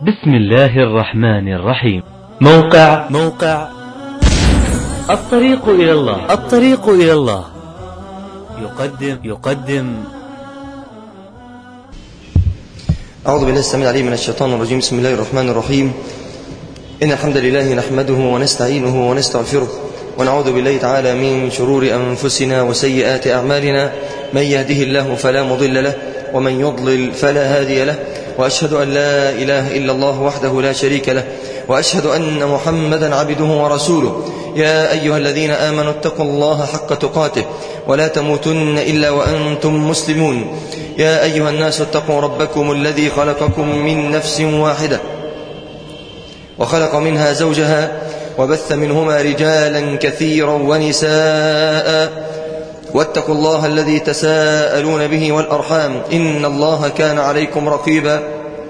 بسم الله الرحمن الرحيم موقع موقع الطريق إلى الله الطريق إلى الله يقدم يقدم أعوذ بالله السميع العليم من الشيطان الرجيم بسم الله الرحمن الرحيم إن الحمد لله نحمده ونستعينه ونستغفره ونعوذ بالله تعالى من شرور أنفسنا وسيئات أعمالنا من يهده الله فلا مضل له ومن يضلل فلا هادي له وأشهد أن لا إله إلا الله وحده لا شريك له وأشهد أن محمدا عبده ورسوله يا أيها الذين آمنوا اتقوا الله حق تقاته ولا تموتن إلا وأنتم مسلمون يا أيها الناس اتقوا ربكم الذي خلقكم من نفس واحدة وخلق منها زوجها وبث منهما رجالا كثيرا ونساء واتقوا الله الذي تساءلون به والأرحام إن الله كان عليكم رقيبا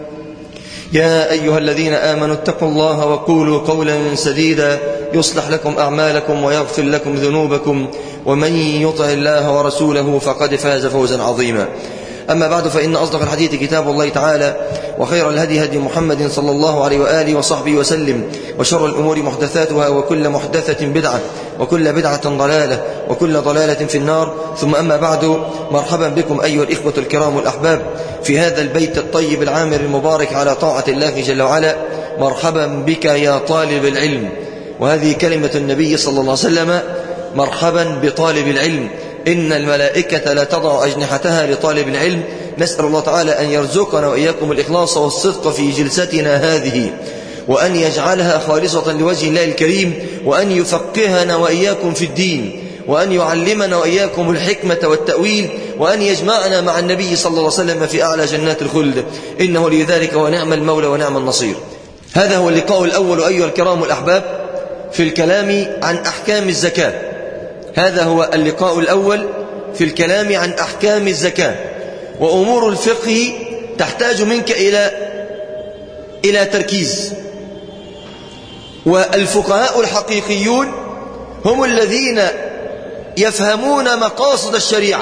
يا أيها الذين آمنوا اتقوا الله وقولوا قولا سديدا يصلح لكم أعمالكم ويغفر لكم ذنوبكم ومن يطع الله ورسوله فقد فاز فوزا عظيما أما بعد فإن أصدق الحديث كتاب الله تعالى وخير الهدي هدي محمد صلى الله عليه وآله وصحبه وسلم وشر الأمور محدثاتها وكل محدثة بدعة وكل بدعة ضلالة وكل ضلالة في النار ثم أما بعد مرحبا بكم أيها الإخوة الكرام الأحباب في هذا البيت الطيب العامر المبارك على طاعة الله جل وعلا مرحبا بك يا طالب العلم وهذه كلمة النبي صلى الله عليه وسلم مرحبا بطالب العلم إن الملائكة لا تضع أجنحتها لطالب العلم نسأل الله تعالى أن يرزقنا وإياكم الإخلاص والصدق في جلستنا هذه وأن يجعلها خالصة لوجه الله الكريم وأن يفقهنا وإياكم في الدين وأن يعلمنا وإياكم الحكمة والتأويل وأن يجمعنا مع النبي صلى الله عليه وسلم في أعلى جنات الخلد إنه لذلك ونعم المولى ونعم النصير هذا هو اللقاء الأول أيها الكرام الأحباب في الكلام عن أحكام الزكاة هذا هو اللقاء الأول في الكلام عن أحكام الزكاة وأمور الفقه تحتاج منك إلى إلى تركيز والفقهاء الحقيقيون هم الذين يفهمون مقاصد الشريعة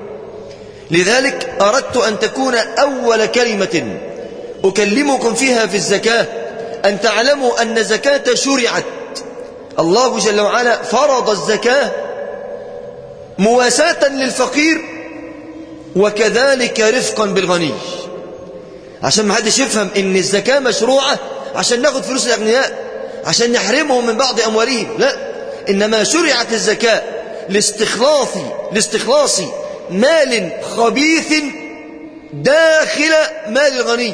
لذلك أردت أن تكون أول كلمة أكلمكم فيها في الزكاة أن تعلموا أن الزكاة شرعت الله جل وعلا فرض الزكاة مواساة للفقير وكذلك رفقا بالغني عشان ما حدش يفهم ان الزكاة مشروعة عشان ناخد فلوس الأغنياء عشان نحرمهم من بعض أموالهم لا إنما شرعت الزكاة لاستخلاص لاستخلاص مال خبيث داخل مال الغني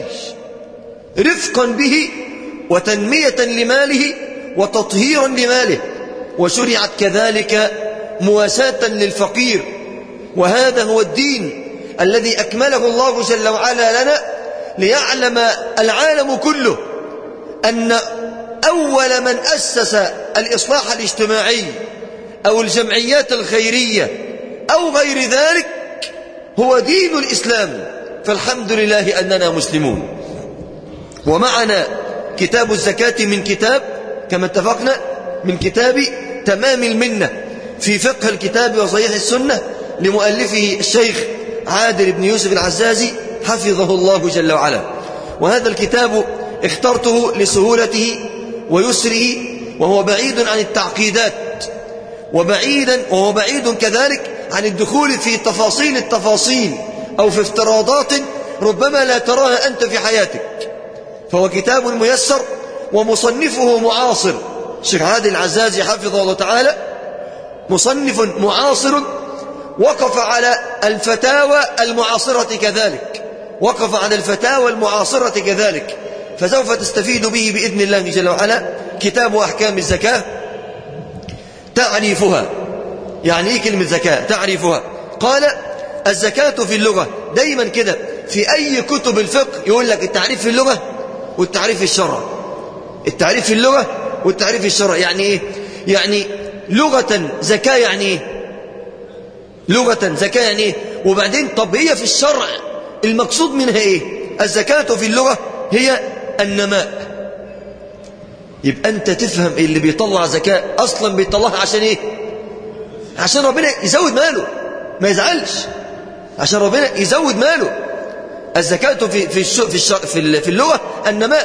رفقا به وتنمية لماله وتطهيرا لماله وشرعت كذلك مواساة للفقير وهذا هو الدين الذي أكمله الله جل وعلا لنا ليعلم العالم كله أن أول من أسس الإصلاح الاجتماعي أو الجمعيات الخيرية أو غير ذلك هو دين الإسلام فالحمد لله أننا مسلمون ومعنا كتاب الزكاة من كتاب كما اتفقنا من كتاب تمام المنة في فقه الكتاب وصحيح السنة لمؤلفه الشيخ عادل بن يوسف العزازي حفظه الله جل وعلا وهذا الكتاب اخترته لسهولته ويسره وهو بعيد عن التعقيدات وبعيدا وهو بعيد كذلك عن الدخول في تفاصيل التفاصيل أو في افتراضات ربما لا تراها أنت في حياتك فهو كتاب ميسر ومصنفه معاصر الشيخ عادل العزازي حفظه الله تعالى مصنف معاصر وقف على الفتاوى المعاصرة كذلك وقف على الفتاوى المعاصرة كذلك فسوف تستفيد به بإذن الله جل وعلا كتاب أحكام الزكاة تعريفها يعني إيه كلمة زكاة تعريفها قال الزكاة في اللغة دايما كده في أي كتب الفقه يقول لك التعريف في اللغة والتعريف في الشرع التعريف في اللغة والتعريف في الشرع يعني إيه يعني لغة زكاة يعني إيه لغة زكاة يعني إيه وبعدين طب هي في الشرع المقصود منها إيه الزكاة في اللغة هي النماء يبقى أنت تفهم اللي بيطلع زكاة أصلا بيطلعها عشان إيه عشان ربنا يزود ماله ما يزعلش عشان ربنا يزود ماله الزكاة في في في في اللغة النماء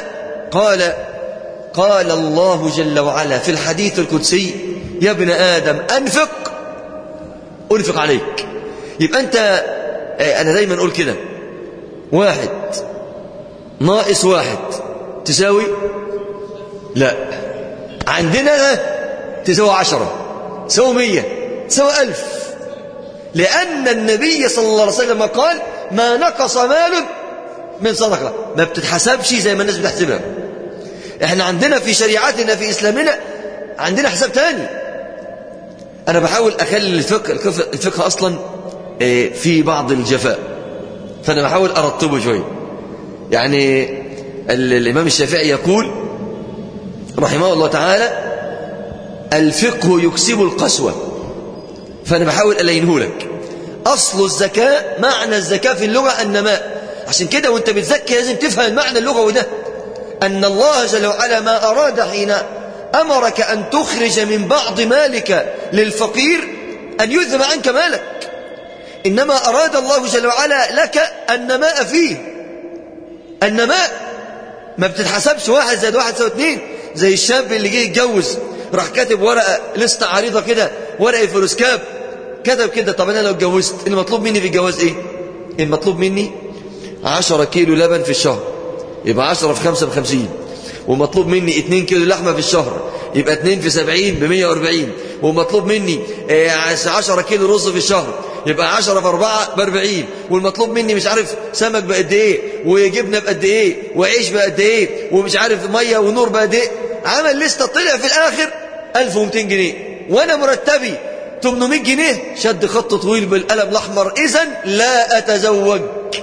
قال قال الله جل وعلا في الحديث القدسي يا ابن آدم أنفق أنفق عليك يبقى أنت أنا دايما أقول كده واحد ناقص واحد تساوي لا عندنا تساوي عشرة تساوي مية تساوي ألف لأن النبي صلى الله عليه وسلم قال ما نقص مال من صدقة ما بتتحسبش زي ما الناس بتحسبها احنا عندنا في شريعتنا في إسلامنا عندنا حساب تاني أنا بحاول أخلي الفقه, الفقه أصلا في بعض الجفاء فأنا بحاول أرطبه شوية يعني الإمام الشافعي يقول رحمه الله تعالى الفقه يكسب القسوة فأنا بحاول ألينه لك أصل الزكاة معنى الزكاة في اللغة النماء عشان كده وانت بتزكي لازم تفهم المعنى اللغوي ده أن الله جل وعلا ما أراد حين أمرك أن تخرج من بعض مالك للفقير أن يذهب عنك مالك إنما أراد الله جل وعلا لك النماء فيه النماء ما بتتحسبش واحد زائد واحد يساوي اتنين زي الشاب اللي جه يتجوز راح كاتب ورقة لستة عريضة كده ورقة فلوسكاب كتب كده طب أنا لو اتجوزت المطلوب مني في الجواز إيه المطلوب مني عشرة كيلو لبن في الشهر يبقى عشرة في خمسة بخمسين ومطلوب مني اتنين كيلو لحمة في الشهر يبقى اتنين في سبعين بمية واربعين ومطلوب مني عشرة كيلو رز في الشهر يبقى عشرة في أربعة باربعين والمطلوب مني مش عارف سمك بقد ايه وجبنة بقد ايه وعيش بقد ايه ومش عارف مية ونور بقد ايه عمل لستة طلع في الآخر 1200 جنيه وأنا مرتبي 800 جنيه شد خط طويل بالقلم الأحمر إذا لا أتزوج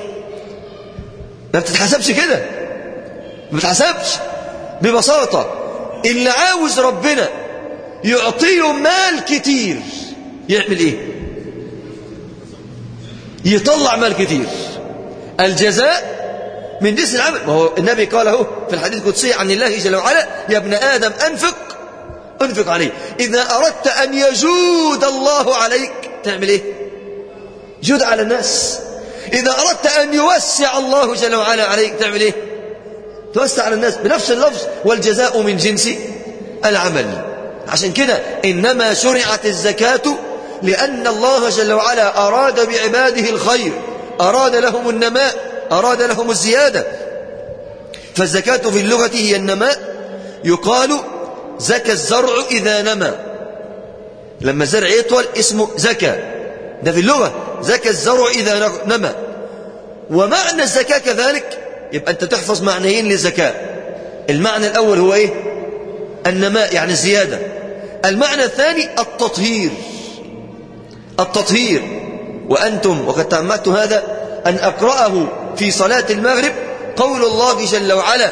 ما بتتحسبش كده ما بتتحسبش ببساطة اللي عاوز ربنا يعطيه مال كتير يعمل ايه يطلع مال كتير الجزاء من جنس العمل ما هو النبي قال اهو في الحديث القدسي عن الله جل وعلا يا ابن آدم أنفق أنفق عليه إذا أردت أن يجود الله عليك تعمل إيه جود على الناس إذا أردت أن يوسع الله جل وعلا عليك تعمل إيه توسع على الناس بنفس اللفظ والجزاء من جنس العمل عشان كده إنما شرعت الزكاة لأن الله جل وعلا أراد بعباده الخير أراد لهم النماء أراد لهم الزيادة فالزكاة في اللغة هي النماء يقال زكى الزرع إذا نمى لما الزرع يطول اسمه زكى ده في اللغة زكى الزرع إذا نمى ومعنى الزكاة كذلك يبقى أنت تحفظ معنيين للزكاة المعنى الأول هو إيه النماء يعني الزيادة المعنى الثاني التطهير التطهير وأنتم وقد تعمدت هذا أن أقرأه في صلاة المغرب قول الله جل وعلا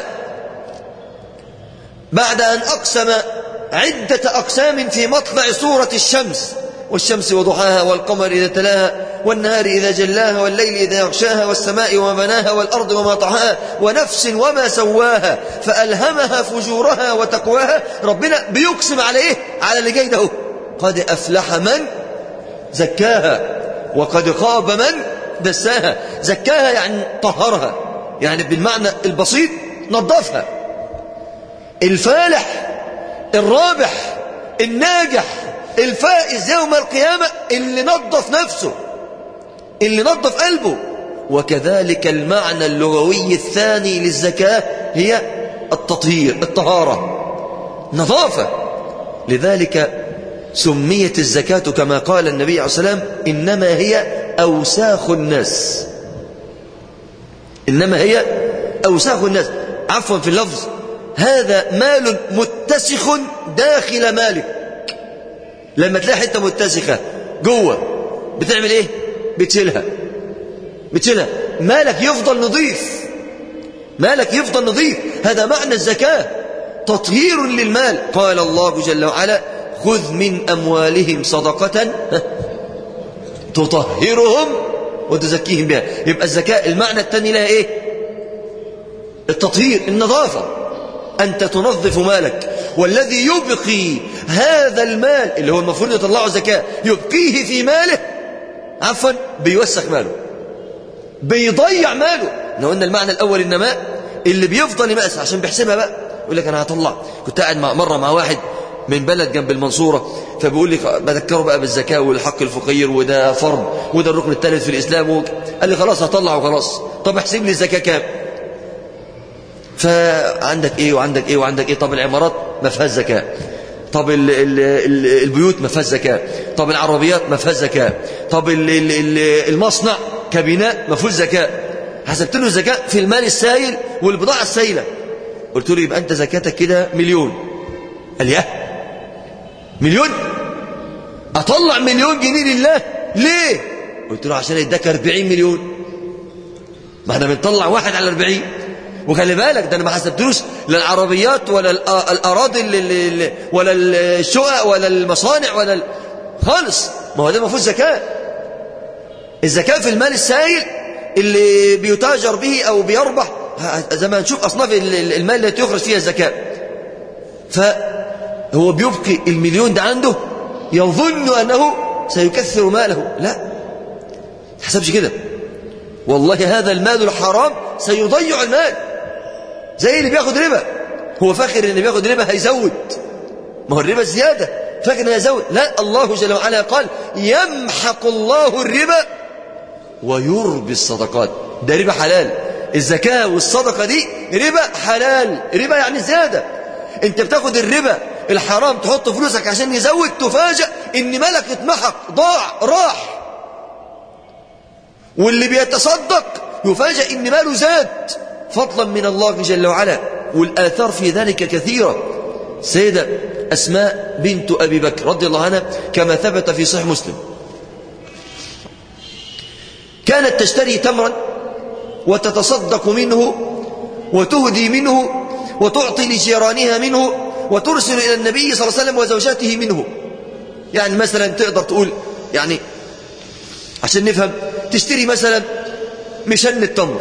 بعد أن أقسم عدة أقسام في مطلع سورة الشمس والشمس وضحاها والقمر إذا تلاها والنهار إذا جلاها والليل إذا يغشاها والسماء وما بناها والأرض وما طحاها ونفس وما سواها فألهمها فجورها وتقواها ربنا بيقسم على إيه على اللي جاي ده قد أفلح من زكاها وقد خاب من دساها زكاها يعني طهرها يعني بالمعنى البسيط نظفها الفالح الرابح الناجح الفائز يوم القيامة اللي نظف نفسه اللي نظف قلبه وكذلك المعنى اللغوي الثاني للزكاة هي التطهير الطهارة نظافة لذلك سميت الزكاة كما قال النبي عليه الصلاة والسلام إنما هي أوساخ الناس إنما هي أوساخ الناس عفوا في اللفظ هذا مال متسخ داخل مالك لما تلاقي حته متسخه جوه بتعمل ايه بتشيلها بتشيلها مالك يفضل نظيف مالك يفضل نظيف هذا معنى الزكاه تطهير للمال قال الله جل وعلا خذ من اموالهم صدقه تطهرهم وتزكيهم بها يبقى الزكاه المعنى الثاني لها ايه التطهير النظافه أنت تنظف مالك والذي يبقي هذا المال اللي هو المفروض يطلعه زكاة يبقيه في ماله عفوا بيوسخ ماله بيضيع ماله احنا قلنا المعنى الأول النماء اللي بيفضل يمقس عشان بيحسبها بقى يقول لك انا هطلع كنت قاعد مع مره مع واحد من بلد جنب المنصوره فبيقول لي بذكره بقى بالزكاه والحق الفقير وده فرض وده الركن الثالث في الاسلام و... قال لي خلاص هطلع وخلاص طب احسب لي الزكاه كام فعندك ايه وعندك ايه وعندك ايه طب العمارات ما فيهاش زكاه طب ال ال ال البيوت ما فيهاش زكاه طب العربيات ما فيهاش زكاه طب ال ال ال المصنع كبناء ما فيهوش زكاه حسبت له الزكاه في المال السائل والبضاعه السائله قلت له يبقى انت زكاتك كده مليون قال لي اه مليون اطلع مليون جنيه لله ليه قلت له عشان يداك 40 مليون ما احنا بنطلع واحد على 40 وخلي بالك ده انا ما حسبتلوش لا العربيات ولا الاراضي ولا الشقق ولا المصانع ولا ال... خالص ما هو ده المفروض زكاه الزكاه في المال السائل اللي بيتاجر به او بيربح زي ما نشوف اصناف المال التي يخرج فيها الزكاه فهو بيبقي المليون ده عنده يظن انه سيكثر ماله لا حسبش كده والله هذا المال الحرام سيضيع المال زي اللي بياخد ربا هو فاكر ان بياخد ربا هيزود ما هو الربا زيادة فاكر انه هيزود لا الله جل وعلا قال يمحق الله الربا ويربي الصدقات ده ربا حلال الزكاة والصدقة دي ربا حلال ربا يعني زيادة انت بتاخد الربا الحرام تحط فلوسك عشان يزود تفاجأ ان مالك اتمحق ضاع راح واللي بيتصدق يفاجأ ان ماله زاد فضلا من الله جل وعلا والآثار في ذلك كثيرة سيدة أسماء بنت أبي بكر رضي الله عنها كما ثبت في صحيح مسلم كانت تشتري تمرا وتتصدق منه وتهدي منه وتعطي لجيرانها منه وترسل إلى النبي صلى الله عليه وسلم وزوجاته منه يعني مثلا تقدر تقول يعني عشان نفهم تشتري مثلا مشن التمر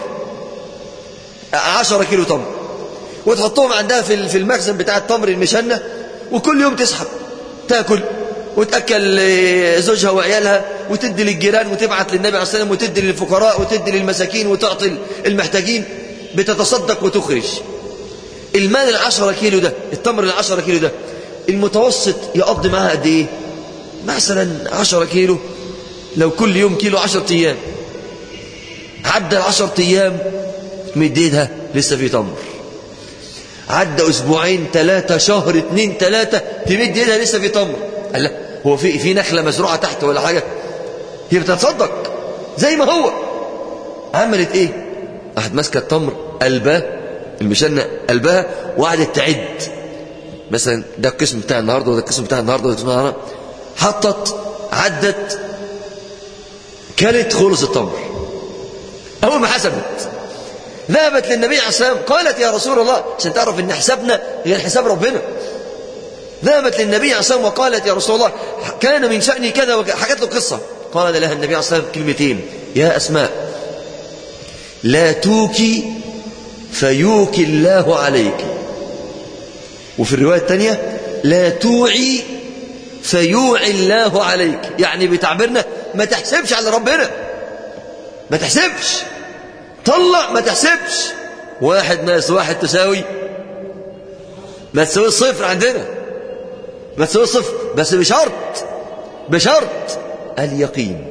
عشرة كيلو تمر وتحطهم عندها في في المخزن بتاع التمر المشنة وكل يوم تسحب تاكل وتأكل زوجها وعيالها وتدي للجيران وتبعت للنبي عليه الصلاة والسلام وتدي للفقراء وتدي للمساكين وتعطي المحتاجين بتتصدق وتخرج المال العشرة كيلو ده التمر العشرة كيلو ده المتوسط يقضي معها قد ايه مثلا عشرة كيلو لو كل يوم كيلو عشرة ايام عدى العشرة ايام مديدها لسه في تمر عدى اسبوعين ثلاثة شهر اتنين ثلاثة تمد ايدها لسه في تمر قال لا هو في في نخلة مزروعة تحت ولا حاجة هي بتتصدق زي ما هو عملت ايه راحت ماسكة التمر قلبها المشنة قلبها وقعدت تعد مثلا ده القسم بتاع النهارده وده القسم بتاع النهارده وده القسم بتاع النهارده حطت عدت كلت خلص التمر اول ما حسبت ذهبت للنبي عليه الصلاه والسلام قالت يا رسول الله عشان تعرف ان حسابنا غير حساب ربنا ذهبت للنبي عليه الصلاه والسلام وقالت يا رسول الله كان من شأني كذا وكذا حكت له قصه قال لها النبي عليه الصلاه والسلام كلمتين يا اسماء لا توكي فيوكي الله عليك وفي الروايه الثانيه لا توعي فيوعي الله عليك يعني بتعبيرنا ما تحسبش على ربنا ما تحسبش طلع ما تحسبش واحد ناقص واحد تساوي ما تساوي صفر عندنا ما تساوي صفر بس بشرط بشرط اليقين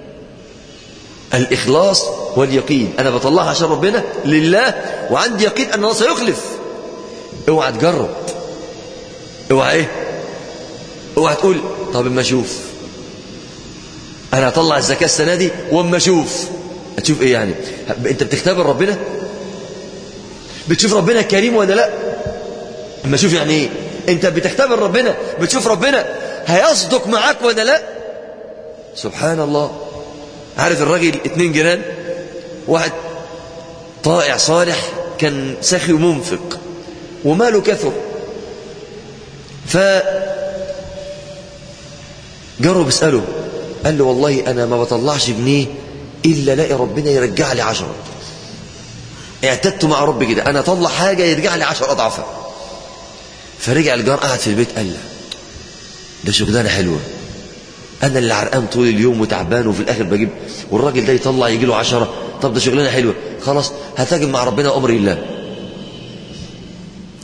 الإخلاص واليقين أنا بطلعها عشان ربنا لله وعندي يقين أن الله سيخلف اوعى تجرب اوعى ايه اوعى تقول طب اما اشوف انا هطلع الزكاه السنه دي واما اشوف هتشوف ايه يعني انت بتختبر ربنا بتشوف ربنا كريم ولا لا اما اشوف يعني ايه انت بتختبر ربنا بتشوف ربنا هيصدق معاك ولا لا سبحان الله عارف الراجل اتنين جيران واحد طائع صالح كان سخي ومنفق وماله كثر ف جروا بيسأله قال له والله أنا ما بطلعش جنيه إلا لاقي ربنا يرجع لي عشرة اعتدت مع ربي كده أنا أطلع حاجة يرجع لي عشر أضعافها فرجع الجار قعد في البيت قال له ده شغلانة حلوة أنا اللي عرقان طول اليوم وتعبان وفي الآخر بجيب والراجل ده يطلع يجي له عشرة طب ده شغلانة حلوة خلاص هتاجم مع ربنا أمر الله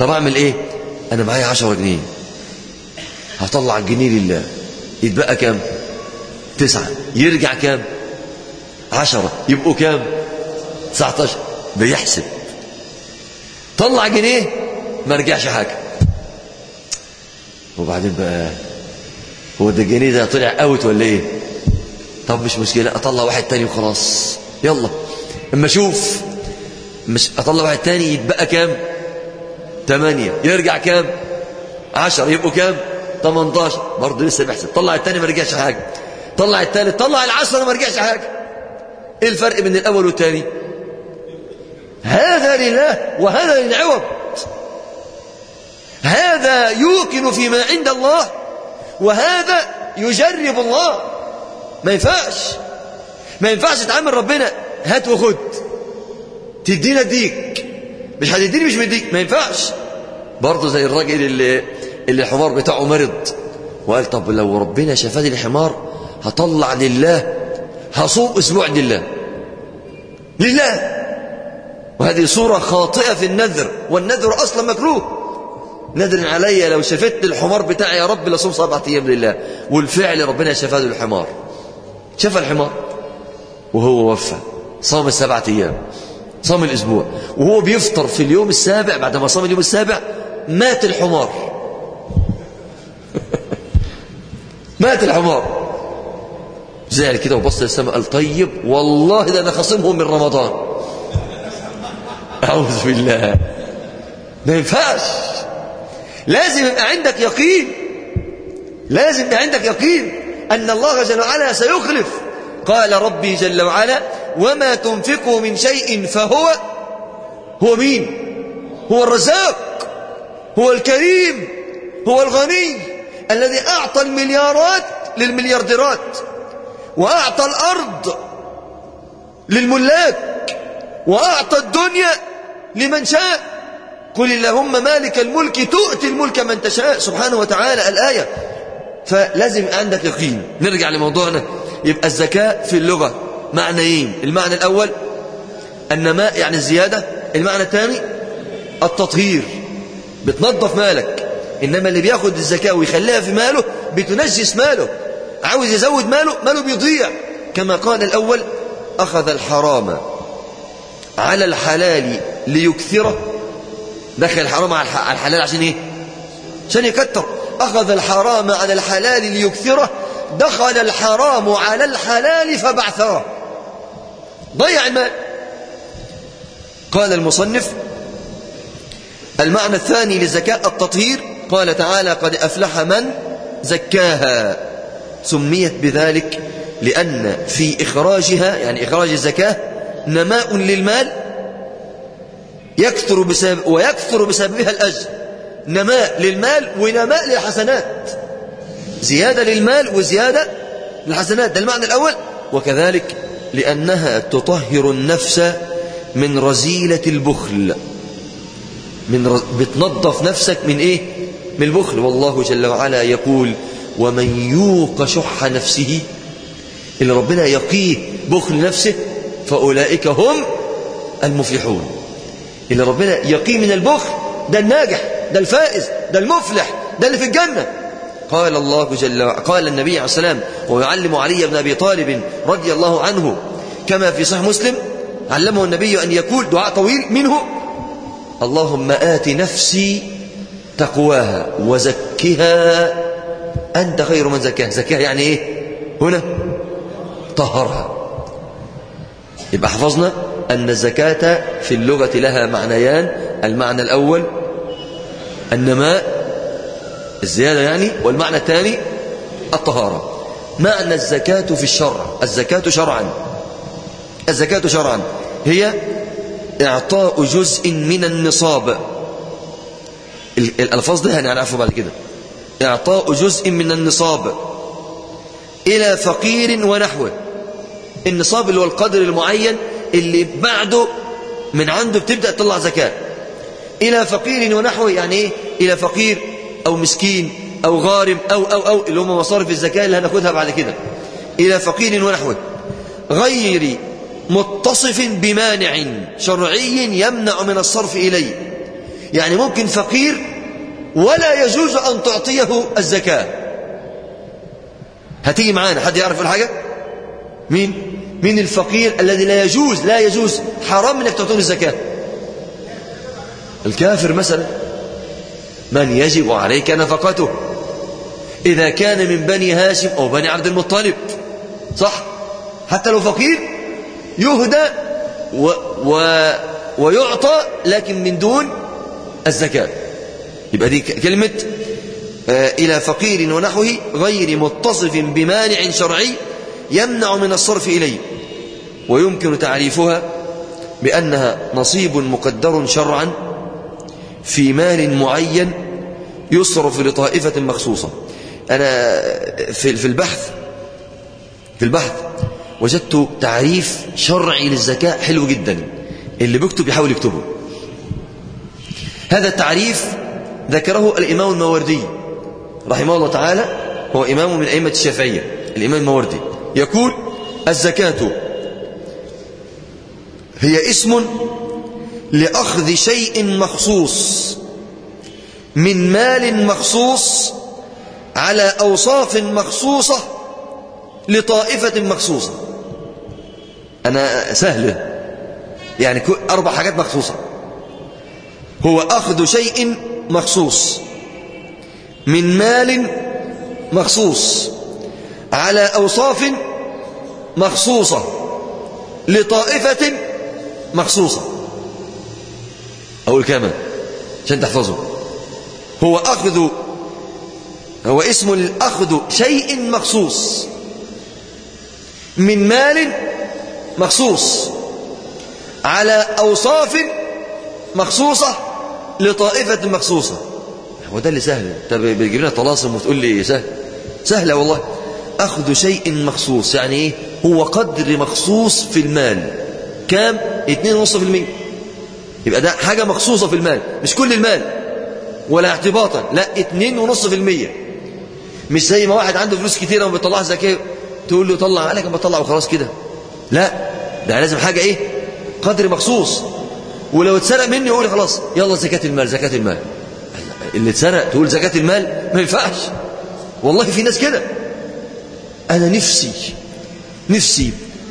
طب اعمل ايه انا معايا عشرة جنيه هطلع الجنيه لله يتبقى كام تسعة يرجع كام عشرة يبقوا كام تسعة عشر بيحسب طلع جنيه ما رجعش حاجة وبعدين بقى هو ده الجنيه ده طلع اوت ولا ايه طب مش مشكلة اطلع واحد تاني وخلاص يلا اما اشوف مش اطلع واحد تاني يتبقى كام تمانية يرجع كام عشر يبقوا كام 18 برضه لسه بيحسب طلع التاني ما رجعش حاجة طلع التالت طلع العشرة ما رجعش حاجة ايه الفرق بين الاول والتاني هذا لله وهذا للعوض هذا يوقن فيما عند الله وهذا يجرب الله ما ينفعش ما ينفعش تعامل ربنا هات وخد تدينا اديك مش هتديني مش مديك ما ينفعش برضه زي الراجل اللي اللي الحمار بتاعه مرض وقال طب لو ربنا شفاني الحمار هطلع لله هصوم اسبوع لله لله وهذه صورة خاطئة في النذر والنذر أصلا مكروه نذر علي لو شفت الحمار بتاعي يا رب لصوم سبعة أيام لله والفعل ربنا شفاه الحمار شفى الحمار وهو وفى صام السبعة أيام صام الأسبوع وهو بيفطر في اليوم السابع بعد ما صام اليوم السابع مات الحمار مات الحمار زعل كده وبص للسماء قال طيب والله ده انا خصمهم من رمضان اعوذ بالله ما ينفعش لازم يبقى عندك يقين لازم يبقى عندك يقين ان الله جل وعلا سيخلف قال ربي جل وعلا وما تنفقوا من شيء فهو هو مين هو الرزاق هو الكريم هو الغني الذي أعطى المليارات للمليارديرات وأعطى الأرض للملاك وأعطى الدنيا لمن شاء قل اللهم مالك الملك تؤتي الملك من تشاء سبحانه وتعالى الآية فلازم عندك يقين نرجع لموضوعنا يبقى الزكاة في اللغة معنيين المعنى الأول النماء يعني الزيادة المعنى الثاني التطهير بتنظف مالك إنما اللي بياخد الزكاة ويخليها في ماله بتنجس ماله عاوز يزود ماله ماله بيضيع كما قال الأول أخذ الحرام على الحلال ليكثره دخل الحرام على الحلال عشان ايه عشان يكتر أخذ الحرام على الحلال ليكثره دخل الحرام على الحلال فبعثره ضيع المال قال المصنف المعنى الثاني للزكاة التطهير قال تعالى قد أفلح من زكاها سميت بذلك لأن في إخراجها يعني إخراج الزكاة نماء للمال يكثر بسبب ويكثر بسببها الأجر نماء للمال ونماء للحسنات زيادة للمال وزيادة للحسنات ده المعنى الأول وكذلك لأنها تطهر النفس من رزيلة البخل من رز... بتنظف نفسك من إيه من البخل والله جل وعلا يقول ومن يوق شح نفسه اللي ربنا يقيه بخل نفسه فأولئك هم المفلحون اللي ربنا يقيه من البخل ده الناجح ده الفائز ده المفلح ده اللي في الجنة قال الله جل وعلا قال النبي عليه السلام ويعلم علي بن أبي طالب رضي الله عنه كما في صحيح مسلم علمه النبي أن يقول دعاء طويل منه اللهم آت نفسي تقواها وزكها أنت خير من زكاها زكاها يعني إيه هنا طهرها يبقى حفظنا أن الزكاة في اللغة لها معنيان المعنى الأول النماء الزيادة يعني والمعنى الثاني الطهارة معنى الزكاة في الشرع الزكاة شرعا الزكاة شرعا هي إعطاء جزء من النصاب الألفاظ دي هنعرفه بعد كده إعطاء جزء من النصاب إلى فقير ونحوه النصاب اللي هو القدر المعين اللي بعده من عنده بتبدأ تطلع زكاة إلى فقير ونحوه يعني إيه إلى فقير أو مسكين أو غارم أو أو أو اللي هم مصارف الزكاة اللي هناخدها بعد كده إلى فقير ونحوه غير متصف بمانع شرعي يمنع من الصرف إليه يعني ممكن فقير ولا يجوز أن تعطيه الزكاة هتيجي معانا حد يعرف الحاجة مين مين الفقير الذي لا يجوز لا يجوز حرام انك تعطيه الزكاة الكافر مثلا من يجب عليك نفقته إذا كان من بني هاشم أو بني عبد المطلب صح حتى لو فقير يهدى و و ويعطى لكن من دون الزكاة يبقى دي كلمة آه إلى فقير ونحوه غير متصف بمانع شرعي يمنع من الصرف إليه ويمكن تعريفها بأنها نصيب مقدر شرعا في مال معين يصرف لطائفة مخصوصة أنا في في البحث في البحث وجدت تعريف شرعي للزكاة حلو جدا اللي بيكتب يحاول يكتبه هذا التعريف ذكره الإمام الموردي رحمه الله تعالى هو إمام من أئمة الشافعية الإمام الموردي يقول الزكاة هي اسم لأخذ شيء مخصوص من مال مخصوص على أوصاف مخصوصة لطائفة مخصوصة أنا سهلة يعني أربع حاجات مخصوصة هو أخذ شيء مخصوص من مال مخصوص على أوصاف مخصوصة لطائفة مخصوصة أقول كمان عشان تحفظه هو أخذ هو اسم الأخذ شيء مخصوص من مال مخصوص على أوصاف مخصوصة لطائفة مخصوصة هو ده اللي سهل طب بتجيب لنا طلاسم وتقول لي سهل سهلة والله أخذ شيء مخصوص يعني إيه هو قدر مخصوص في المال كام 2.5% يبقى ده حاجة مخصوصة في المال مش كل المال ولا اعتباطا لا 2.5% مش زي ما واحد عنده فلوس كتيرة وما بيطلعها زكاة تقول له طلع عليك ما بطلع وخلاص كده لا ده لازم حاجة ايه قدر مخصوص ولو اتسرق مني يقول خلاص يلا زكاة المال زكاة المال اللي اتسرق تقول زكاة المال ما ينفعش والله في ناس كده أنا نفسي نفسي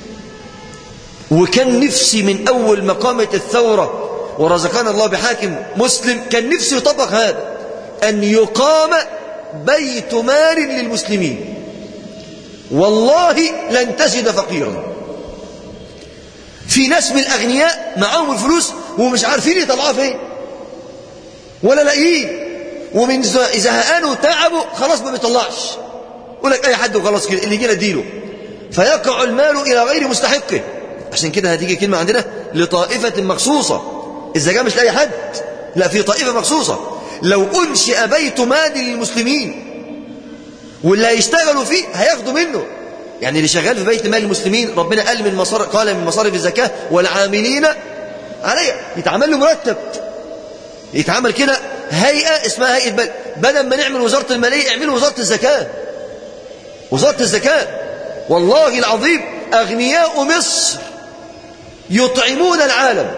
وكان نفسي من أول ما قامت الثورة ورزقنا الله بحاكم مسلم كان نفسي يطبق هذا أن يقام بيت مال للمسلمين والله لن تجد فقيرا في ناس من الأغنياء معاهم الفلوس ومش عارفين يطلعوها فين ولا لاقيين ومن زهقانه وتعبه خلاص ما بيطلعش يقول لك اي حد وخلاص كده اللي يجينا اديله فيقع المال الى غير مستحقه عشان كده هتيجي كلمه عندنا لطائفه مخصوصه الزكاه مش لاي حد لا في طائفه مخصوصه لو انشئ بيت مال للمسلمين واللي هيشتغلوا فيه هياخدوا منه يعني اللي شغال في بيت مال المسلمين ربنا قال من مصارف قال من مصارف الزكاه والعاملين عليها يتعمل له مرتب يتعمل كده هيئه اسمها هيئه بل بدل ما نعمل وزاره الماليه اعملوا وزاره الزكاه وزاره الزكاه والله العظيم اغنياء مصر يطعمون العالم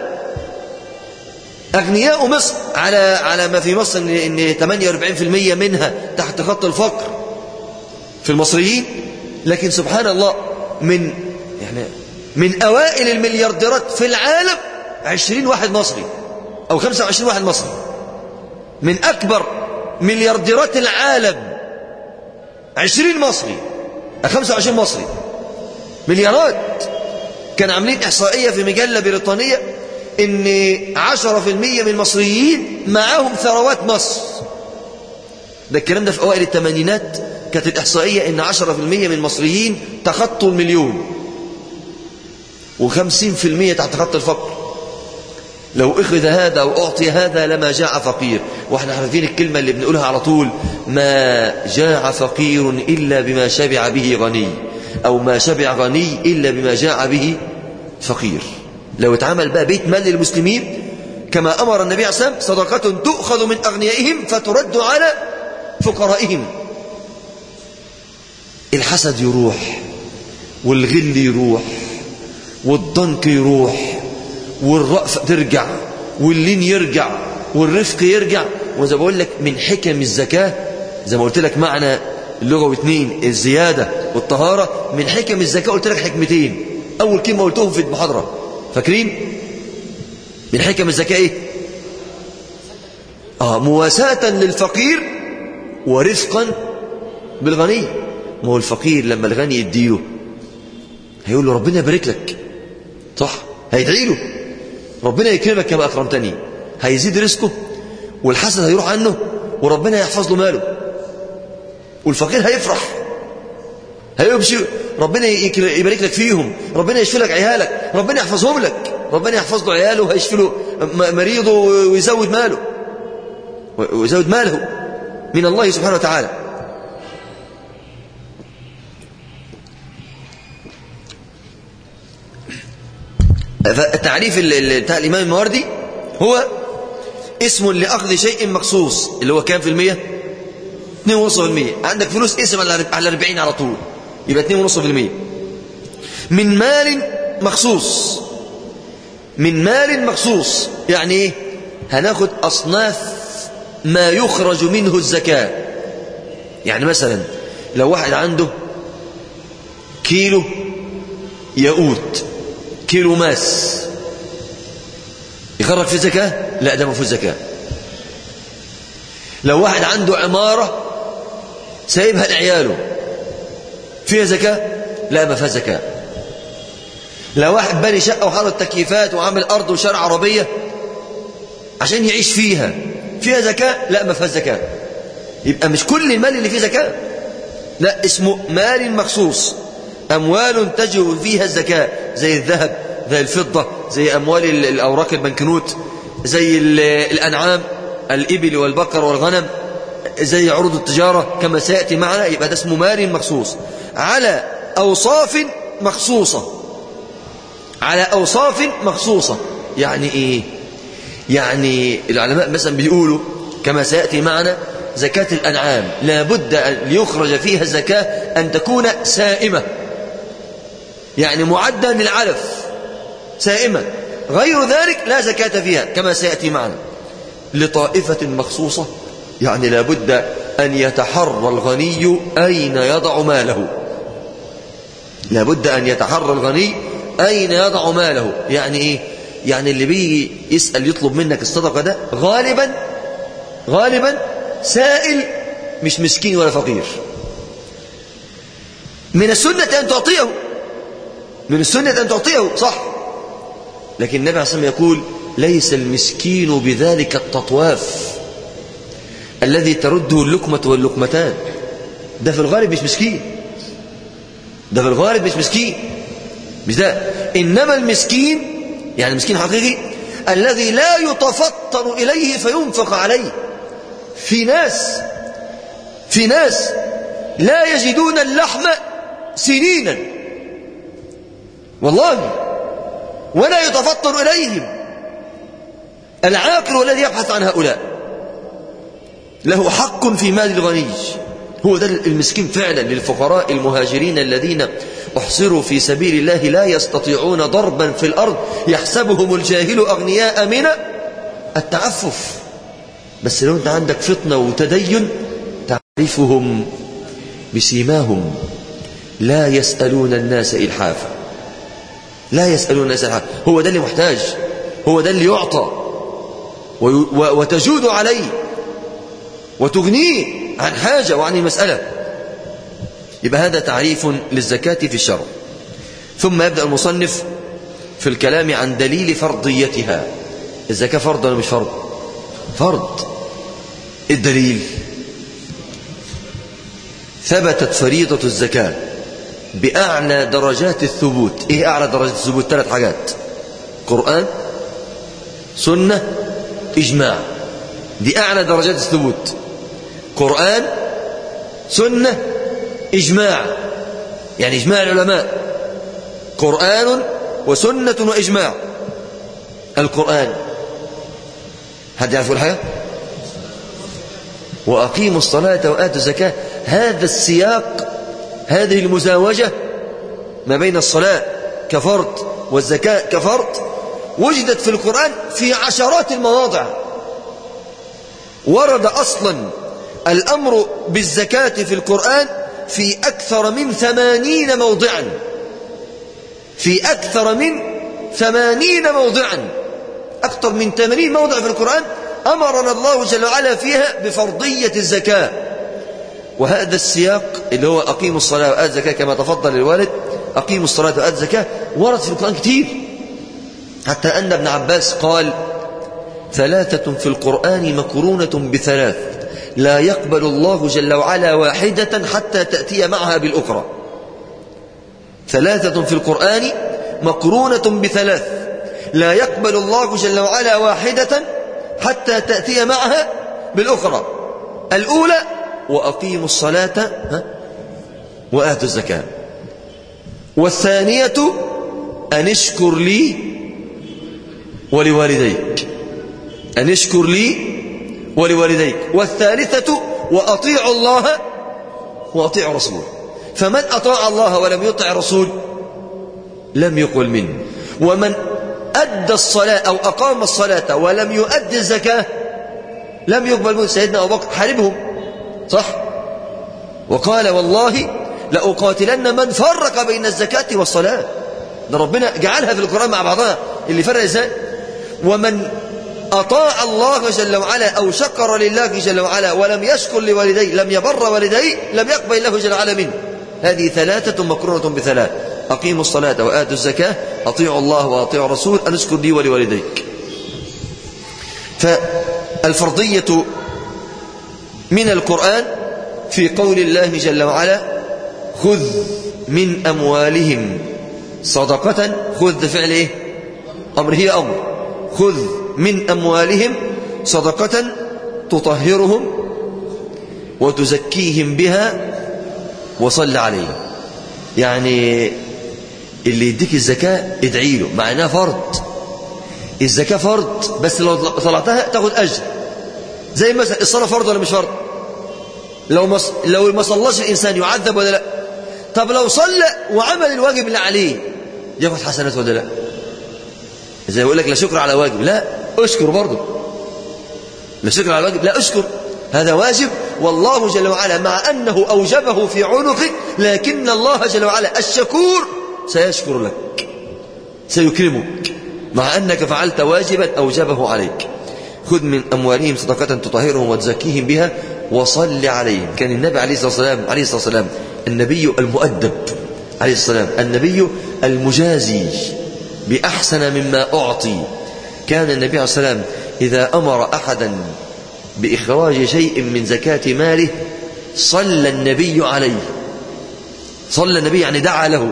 اغنياء مصر على على ما في مصر ان ان 48% منها تحت خط الفقر في المصريين لكن سبحان الله من يعني من اوائل المليارديرات في العالم 20 واحد مصري او 25 واحد مصري من اكبر مليارديرات العالم 20 مصري 25 مصري مليارات كان عاملين احصائيه في مجله بريطانيه ان 10% من المصريين معاهم ثروات مصر ده الكلام ده في اوائل الثمانينات كانت الاحصائيه ان 10% من المصريين تخطوا المليون و50% تحت خط الفقر لو اخذ هذا واعطي هذا لما جاع فقير واحنا عارفين الكلمه اللي بنقولها على طول ما جاع فقير الا بما شبع به غني او ما شبع غني الا بما جاع به فقير لو اتعمل بقى بيت مال للمسلمين كما امر النبي عليه الصلاه والسلام صدقه تؤخذ من اغنيائهم فترد على فقرائهم الحسد يروح والغل يروح والضنك يروح والرأفة ترجع واللين يرجع والرفق يرجع وزي بقول لك من حكم الزكاة زي ما قلت لك معنى اللغة اثنين الزيادة والطهارة من حكم الزكاة قلت لك حكمتين أول كلمة قلتهم في المحاضرة فاكرين من حكم الزكاة إيه آه مواساة للفقير ورفقا بالغني ما هو الفقير لما الغني يديله هيقول له ربنا يبارك لك صح هيدعي له ربنا يكرمك كما أكرمتني هيزيد رزقه والحسد هيروح عنه وربنا يحفظ له ماله والفقير هيفرح هيمشي ربنا يبارك لك فيهم ربنا يشفي لك عيالك ربنا يحفظهم لك ربنا يحفظ له عياله وهيشفي له مريضه ويزود ماله ويزود ماله من الله سبحانه وتعالى فالتعريف بتاع الإمام المواردي هو اسم لأخذ شيء مخصوص اللي هو كام في المية 2.5% عندك فلوس اسم على 40 على طول يبقى 2.5% من مال مخصوص من مال مخصوص يعني ايه هناخد أصناف ما يخرج منه الزكاة يعني مثلا لو واحد عنده كيلو ياقوت كيلو ماس يخرج في زكاة لا ده ما فيه زكاة لو واحد عنده عمارة سايبها لعياله فيها زكاة لا ما فيها زكاة لو واحد بني شقة وحاطط تكييفات وعامل أرض وشارع عربية عشان يعيش فيها فيها زكاة لا ما فيها زكاة يبقى مش كل المال اللي فيه زكاة لا اسمه مال مخصوص أموال تجب فيها الزكاة زي الذهب زي الفضة زي أموال الأوراق البنكنوت زي الأنعام الإبل والبقر والغنم زي عروض التجارة كما سيأتي معنا يبقى ده اسمه مال مخصوص على أوصاف مخصوصة على أوصاف مخصوصة يعني إيه يعني العلماء مثلا بيقولوا كما سيأتي معنا زكاة الأنعام لابد أن ليخرج فيها الزكاة أن تكون سائمة يعني معدة للعلف سائمة غير ذلك لا زكاة فيها كما سيأتي معنا لطائفة مخصوصة يعني لابد أن يتحرى الغني أين يضع ماله لابد أن يتحرى الغني أين يضع ماله يعني إيه يعني اللي بيجي يسأل يطلب منك الصدقة ده غالبا غالبا سائل مش مسكين ولا فقير من السنة أن تعطيه من السنة أن تعطيه صح لكن النبي عليه الصلاة والسلام يقول ليس المسكين بذلك التطواف الذي ترده اللقمة واللقمتان ده في الغالب مش مسكين ده في الغالب مش مسكين مش ده إنما المسكين يعني المسكين حقيقي الذي لا يتفطن إليه فينفق عليه في ناس في ناس لا يجدون اللحم سنينا والله ولا يتفطن إليهم العاقل والذي يبحث عن هؤلاء له حق في مال الغني هو ده المسكين فعلا للفقراء المهاجرين الذين احصروا في سبيل الله لا يستطيعون ضربا في الأرض يحسبهم الجاهل أغنياء من التعفف بس لو أنت عندك فطنة وتدين تعرفهم بسيماهم لا يسألون الناس إلحافا لا يسألون الناس إلحافا هو ده اللي محتاج هو ده اللي يعطى وتجود عليه وتغنيه عن حاجة وعن المسألة يبقى هذا تعريف للزكاة في الشرع ثم يبدأ المصنف في الكلام عن دليل فرضيتها الزكاة فرض ولا مش فرض فرض الدليل ثبتت فريضة الزكاة بأعلى درجات الثبوت إيه أعلى درجات الثبوت ثلاث حاجات قرآن سنة إجماع دي أعلى درجات الثبوت قرآن سنة إجماع يعني إجماع العلماء قرآن وسنة وإجماع القرآن حد يعرف الحاجة وأقيموا الصلاة وآتوا الزكاة هذا السياق هذه المزاوجة ما بين الصلاة كفرض والزكاة كفرض وجدت في القرآن في عشرات المواضع ورد أصلا الأمر بالزكاة في القرآن في أكثر من ثمانين موضعا في أكثر من ثمانين موضعا أكثر من ثمانين موضع في القرآن أمرنا الله جل وعلا فيها بفرضية الزكاة وهذا السياق اللي هو أقيموا الصلاة وآت الزكاة كما تفضل الوالد أقيموا الصلاة وآت الزكاة ورد في القرآن كتير حتى أن ابن عباس قال ثلاثة في القرآن مكرونة بثلاث لا يقبل الله جل وعلا واحدة حتى تأتي معها بالأخرى ثلاثة في القرآن مقرونة بثلاث لا يقبل الله جل وعلا واحدة حتى تأتي معها بالأخرى الأولى وأقيموا الصلاة وآتوا الزكاة والثانية أن اشكر لي ولوالديك أن اشكر لي ولوالديك والثالثة وأطيعوا الله وأطيعوا رسوله فمن أطاع الله ولم يطع رسول لم يقبل منه ومن أدى الصلاة أو أقام الصلاة ولم يؤدي الزكاة لم يقبل منه سيدنا أبو بكر حاربهم صح وقال والله لأقاتلن من فرق بين الزكاة والصلاة ده ربنا جعلها في القرآن مع بعضها اللي فرق ازاي ومن أطاع الله جل وعلا أو شكر لله جل وعلا ولم يشكر لوالديه لم يبر والديه لم يقبل الله جل وعلا منه هذه ثلاثة مكرونة بثلاث أقيموا الصلاة وآتوا الزكاة أطيعوا الله وأطيعوا الرسول أن اشكر لي ولوالديك فالفرضية من القرآن في قول الله جل وعلا خذ من أموالهم صدقة خذ فعل إيه أمر هي أمر خذ من أموالهم صدقة تطهرهم وتزكيهم بها وصل عليهم يعني اللي يديك الزكاة ادعي له مع انها فرض الزكاة فرض بس لو طلعتها تاخد أجر زي مثلا الصلاة فرض ولا مش فرض لو ما لو ما صلاش الإنسان يعذب ولا لا طب لو صلى وعمل الواجب اللي عليه ياخد حسنات ولا لا زي يقول لك لا شكر على واجب لا اشكر برضه لا شكر على واجب لا اشكر هذا واجب والله جل وعلا مع أنه أوجبه في عنقك لكن الله جل وعلا الشكور سيشكر لك سيكرمك مع أنك فعلت واجبا أوجبه عليك خذ من أموالهم صدقة تطهرهم وتزكيهم بها وصل عليهم كان النبي عليه الصلاة والسلام عليه الصلاة والسلام النبي المؤدب عليه الصلاة والسلام النبي المجازي بأحسن مما أعطي كان النبي عليه الصلاة والسلام إذا أمر أحدا بإخراج شيء من زكاة ماله صلى النبي عليه صلى النبي يعني دعا له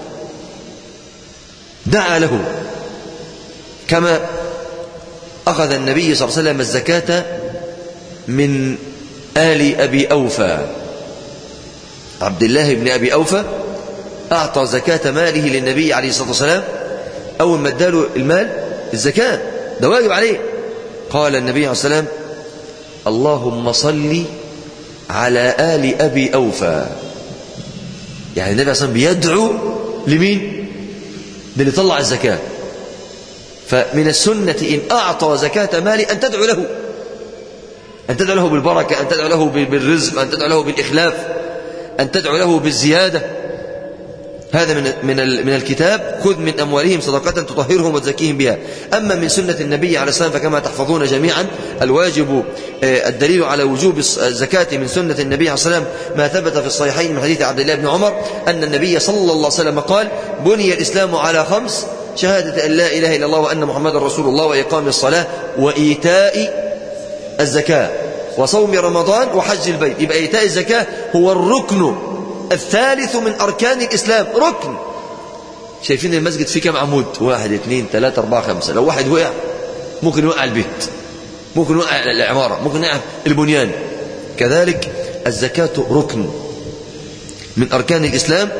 دعا له كما أخذ النبي صلى الله عليه وسلم الزكاة من آل أبي أوفى عبد الله بن أبي أوفى أعطى زكاة ماله للنبي عليه الصلاة والسلام أول ما اداله المال الزكاة ده واجب عليه قال النبي عليه الصلاة والسلام اللهم صل على آل أبي أوفى يعني النبي عليه الصلاة والسلام بيدعو لمين للي طلع الزكاة فمن السنة إن أعطى زكاة مال أن تدعو له أن تدعو له بالبركة أن تدعو له بالرزق أن تدعو له بالإخلاف أن تدعو له بالزيادة هذا من من من الكتاب خذ من أموالهم صدقة تطهرهم وتزكيهم بها أما من سنة النبي عليه الصلاة والسلام فكما تحفظون جميعا الواجب الدليل على وجوب الزكاة من سنة النبي عليه الصلاة والسلام ما ثبت في الصحيحين من حديث عبد الله بن عمر أن النبي صلى الله عليه وسلم قال بني الإسلام على خمس شهادة أن لا إله إلا الله وأن محمد رسول الله وإقام الصلاة وإيتاء الزكاة وصوم رمضان وحج البيت يبقى إيتاء الزكاة هو الركن الثالث من أركان الإسلام ركن شايفين المسجد فيه كم عمود واحد اثنين ثلاثة أربعة خمسة لو واحد وقع ممكن يوقع البيت ممكن يوقع العمارة ممكن يوقع البنيان كذلك الزكاة ركن من أركان الإسلام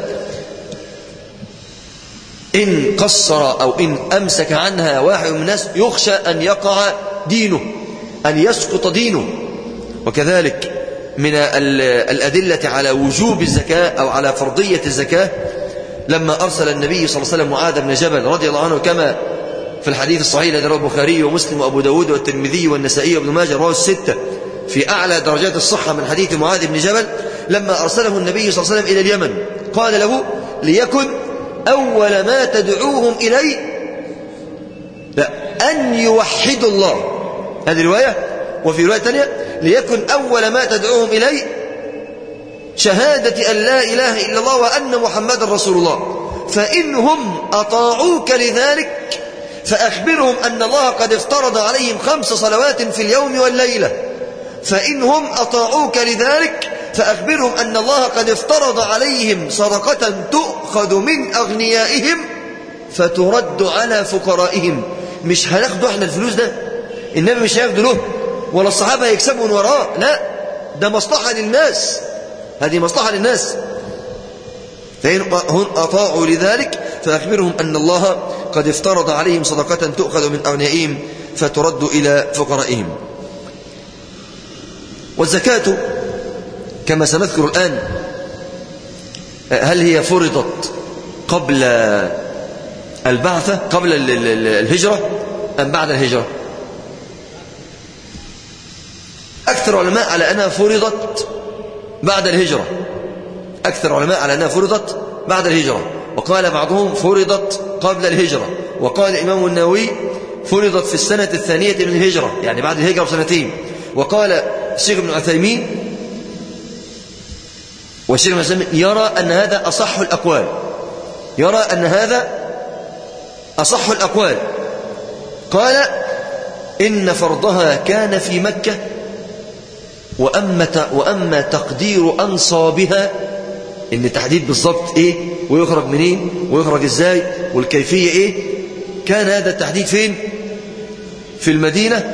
إن قصر أو إن أمسك عنها واحد من الناس يخشى أن يقع دينه أن يسقط دينه وكذلك من الأدلة على وجوب الزكاة أو على فرضية الزكاة لما أرسل النبي صلى الله عليه وسلم معاذ بن جبل رضي الله عنه كما في الحديث الصحيح الذي رواه البخاري ومسلم وأبو داود والترمذي والنسائي وابن ماجه رواه الستة في أعلى درجات الصحة من حديث معاذ بن جبل لما أرسله النبي صلى الله عليه وسلم إلى اليمن قال له ليكن أول ما تدعوهم إليه لا أن يوحدوا الله هذه رواية وفي رواية ثانية ليكن أول ما تدعوهم إليه شهادة أن لا إله إلا الله وأن محمد رسول الله فإنهم أطاعوك لذلك فأخبرهم أن الله قد افترض عليهم خمس صلوات في اليوم والليلة فإنهم أطاعوك لذلك فأخبرهم أن الله قد افترض عليهم صدقة تؤخذ من أغنيائهم فترد على فقرائهم مش هناخده احنا الفلوس ده النبي مش هياخده له ولا الصحابة هيكسبوا من وراه لا ده مصلحة للناس هذه مصلحة للناس فإن هم أطاعوا لذلك فأخبرهم أن الله قد افترض عليهم صدقة تؤخذ من أغنيائهم فترد إلى فقرائهم والزكاة كما سنذكر الآن هل هي فرضت قبل البعثة قبل الهجرة أم بعد الهجرة أكثر علماء على أنها فرضت بعد الهجرة أكثر علماء على أنها فرضت بعد الهجرة وقال بعضهم فرضت قبل الهجرة وقال الإمام النووي فرضت في السنة الثانية من الهجرة يعني بعد الهجرة بسنتين وقال الشيخ ابن عثيمين والشيخ ابن عثيمين يرى أن هذا أصح الأقوال يرى أن هذا أصح الأقوال قال إن فرضها كان في مكة وأما, وأما تقدير أنصابها إن التحديد بالضبط إيه ويخرج منين ويخرج إزاي والكيفية إيه كان هذا التحديد فين في المدينة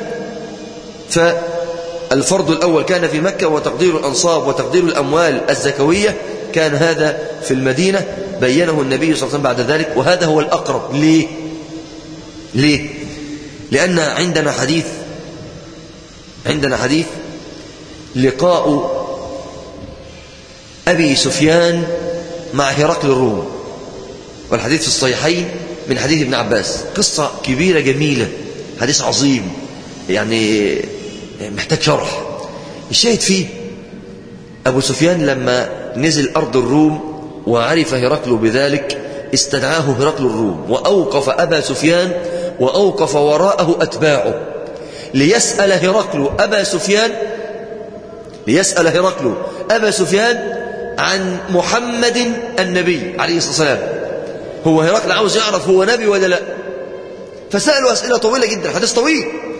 فالفرض الأول كان في مكة وتقدير الأنصاب وتقدير الأموال الزكوية كان هذا في المدينة بينه النبي صلى الله عليه وسلم بعد ذلك وهذا هو الأقرب ليه ليه لأن عندنا حديث عندنا حديث لقاء أبي سفيان مع هرقل الروم والحديث في الصحيحين من حديث ابن عباس قصة كبيرة جميلة حديث عظيم يعني محتاج شرح الشاهد فيه أبو سفيان لما نزل أرض الروم وعرف هرقل بذلك استدعاه هرقل الروم وأوقف أبا سفيان وأوقف وراءه أتباعه ليسأل هرقل أبا سفيان ليسأل هرقل أبا سفيان عن محمد النبي عليه الصلاة والسلام هو هرقل عاوز يعرف هو نبي ولا لا فسألوا أسئلة طويلة جدا حديث طويل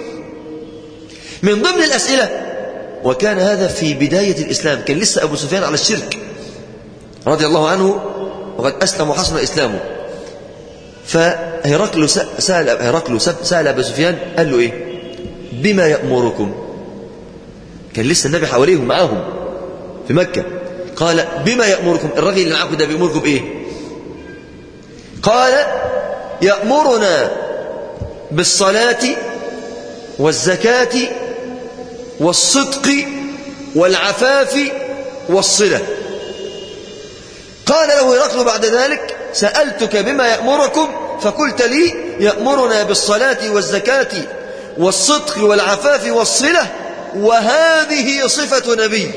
من ضمن الأسئلة وكان هذا في بداية الإسلام كان لسه أبو سفيان على الشرك رضي الله عنه وقد أسلم وحسن إسلامه فهرقل سأل هرقل سأل أبو سفيان قال له إيه بما يأمركم كان لسه النبي حواليهم معاهم في مكة قال بما يأمركم الراجل اللي معاكم ده بيأمركم بإيه قال يأمرنا بالصلاة والزكاة والصدق والعفاف والصلة قال له هرقل بعد ذلك سألتك بما يأمركم فقلت لي يأمرنا بالصلاة والزكاة والصدق والعفاف والصلة وهذه صفة نبي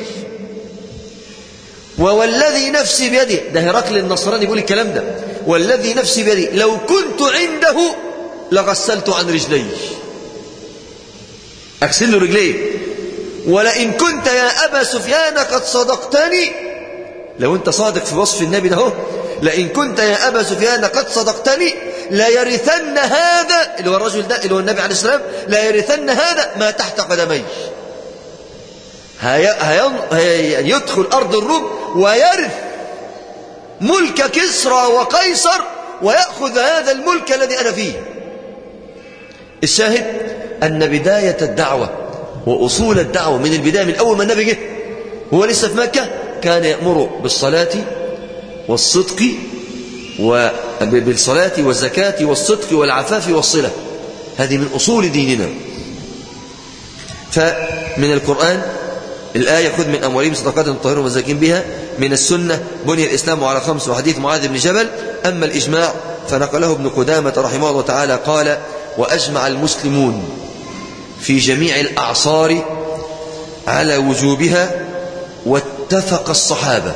ووالذي نفسي بيده ده هرقل النصراني يقول الكلام ده والذي نفسي بيده لو كنت عنده لغسلت عن رجلي أغسل له رجليه ولئن كنت يا أبا سفيان قد صدقتني لو أنت صادق في وصف النبي ده لئن كنت يا أبا سفيان قد صدقتني لا يرثن هذا اللي هو الرجل ده اللي هو النبي عليه السلام لا يرثن هذا ما تحت قدمي هي هي يدخل أرض الروم ويرث ملك كسرى وقيصر ويأخذ هذا الملك الذي أنا فيه الشاهد أن بداية الدعوة وأصول الدعوة من البداية من أول ما النبي جه هو لسه في مكة كان يأمر بالصلاة والصدق وبالصلاة والزكاة والصدق والعفاف والصلة هذه من أصول ديننا فمن القرآن الآية خذ من أموالهم صدقات طاهرة وزكين بها من السنة بني الإسلام على خمس وحديث معاذ بن جبل أما الإجماع فنقله ابن قدامة رحمه الله تعالى قال وأجمع المسلمون في جميع الأعصار على وجوبها واتفق الصحابة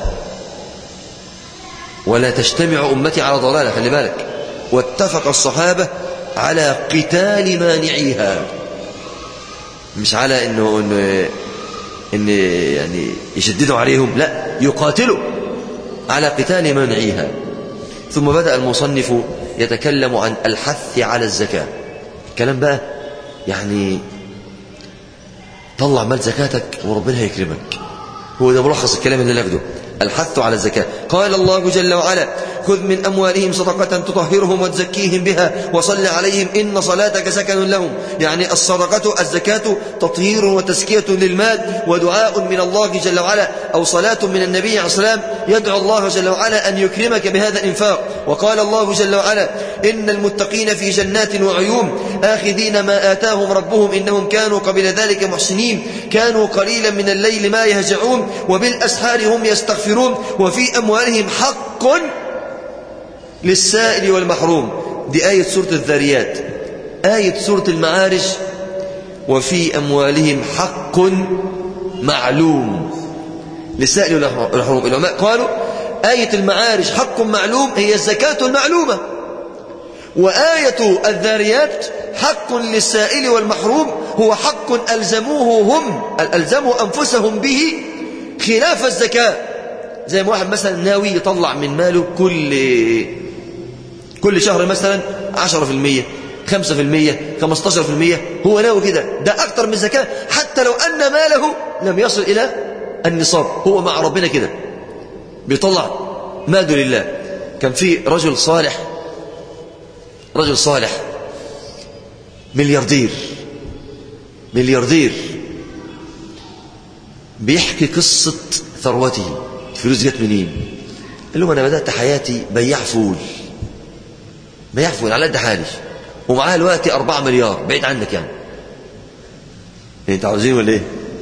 ولا تجتمع أمتي على ضلالة خلي بالك واتفق الصحابة على قتال مانعيها مش على انه انه ان يعني يشددوا عليهم لا يقاتلوا على قتال مانعيها ثم بدأ المصنف يتكلم عن الحث على الزكاة الكلام بقى يعني طلع مال زكاتك وربنا هيكرمك هو ده ملخص الكلام اللي ناخده الحث على الزكاة قال الله جل وعلا خذ من أموالهم صدقة تطهرهم وتزكيهم بها وصل عليهم إن صلاتك سكن لهم يعني الصدقة الزكاة تطهير وتزكية للمال ودعاء من الله جل وعلا أو صلاة من النبي عليه الصلاة والسلام يدعو الله جل وعلا أن يكرمك بهذا الإنفاق وقال الله جل وعلا إن المتقين في جنات وعيون آخذين ما آتاهم ربهم إنهم كانوا قبل ذلك محسنين كانوا قليلا من الليل ما يهجعون وبالأسحار هم يستغفرون وفي أموالهم حق للسائل والمحروم دي آية سورة الذاريات آية سورة المعارج وفي أموالهم حق معلوم للسائل والمحروم العلماء قالوا آية المعارج حق معلوم هي الزكاة المعلومة وآية الذاريات حق للسائل والمحروم هو حق ألزموه هم ألزموا أنفسهم به خلاف الزكاة زي ما واحد مثلا ناوي يطلع من ماله كل كل شهر مثلا 10% 5% 15% هو ناوي كده ده أكتر من زكاة حتى لو أن ماله لم يصل إلى النصاب هو مع ربنا كده بيطلع ماله لله كان في رجل صالح رجل صالح ملياردير ملياردير بيحكي قصة ثروته الفلوس جت منين قال لهم أنا بدأت حياتي بياع فول بياع فول على قد حالي ومعاه دلوقتي أربعة مليار بعيد عنك يعني انت عاوزين ولا ايه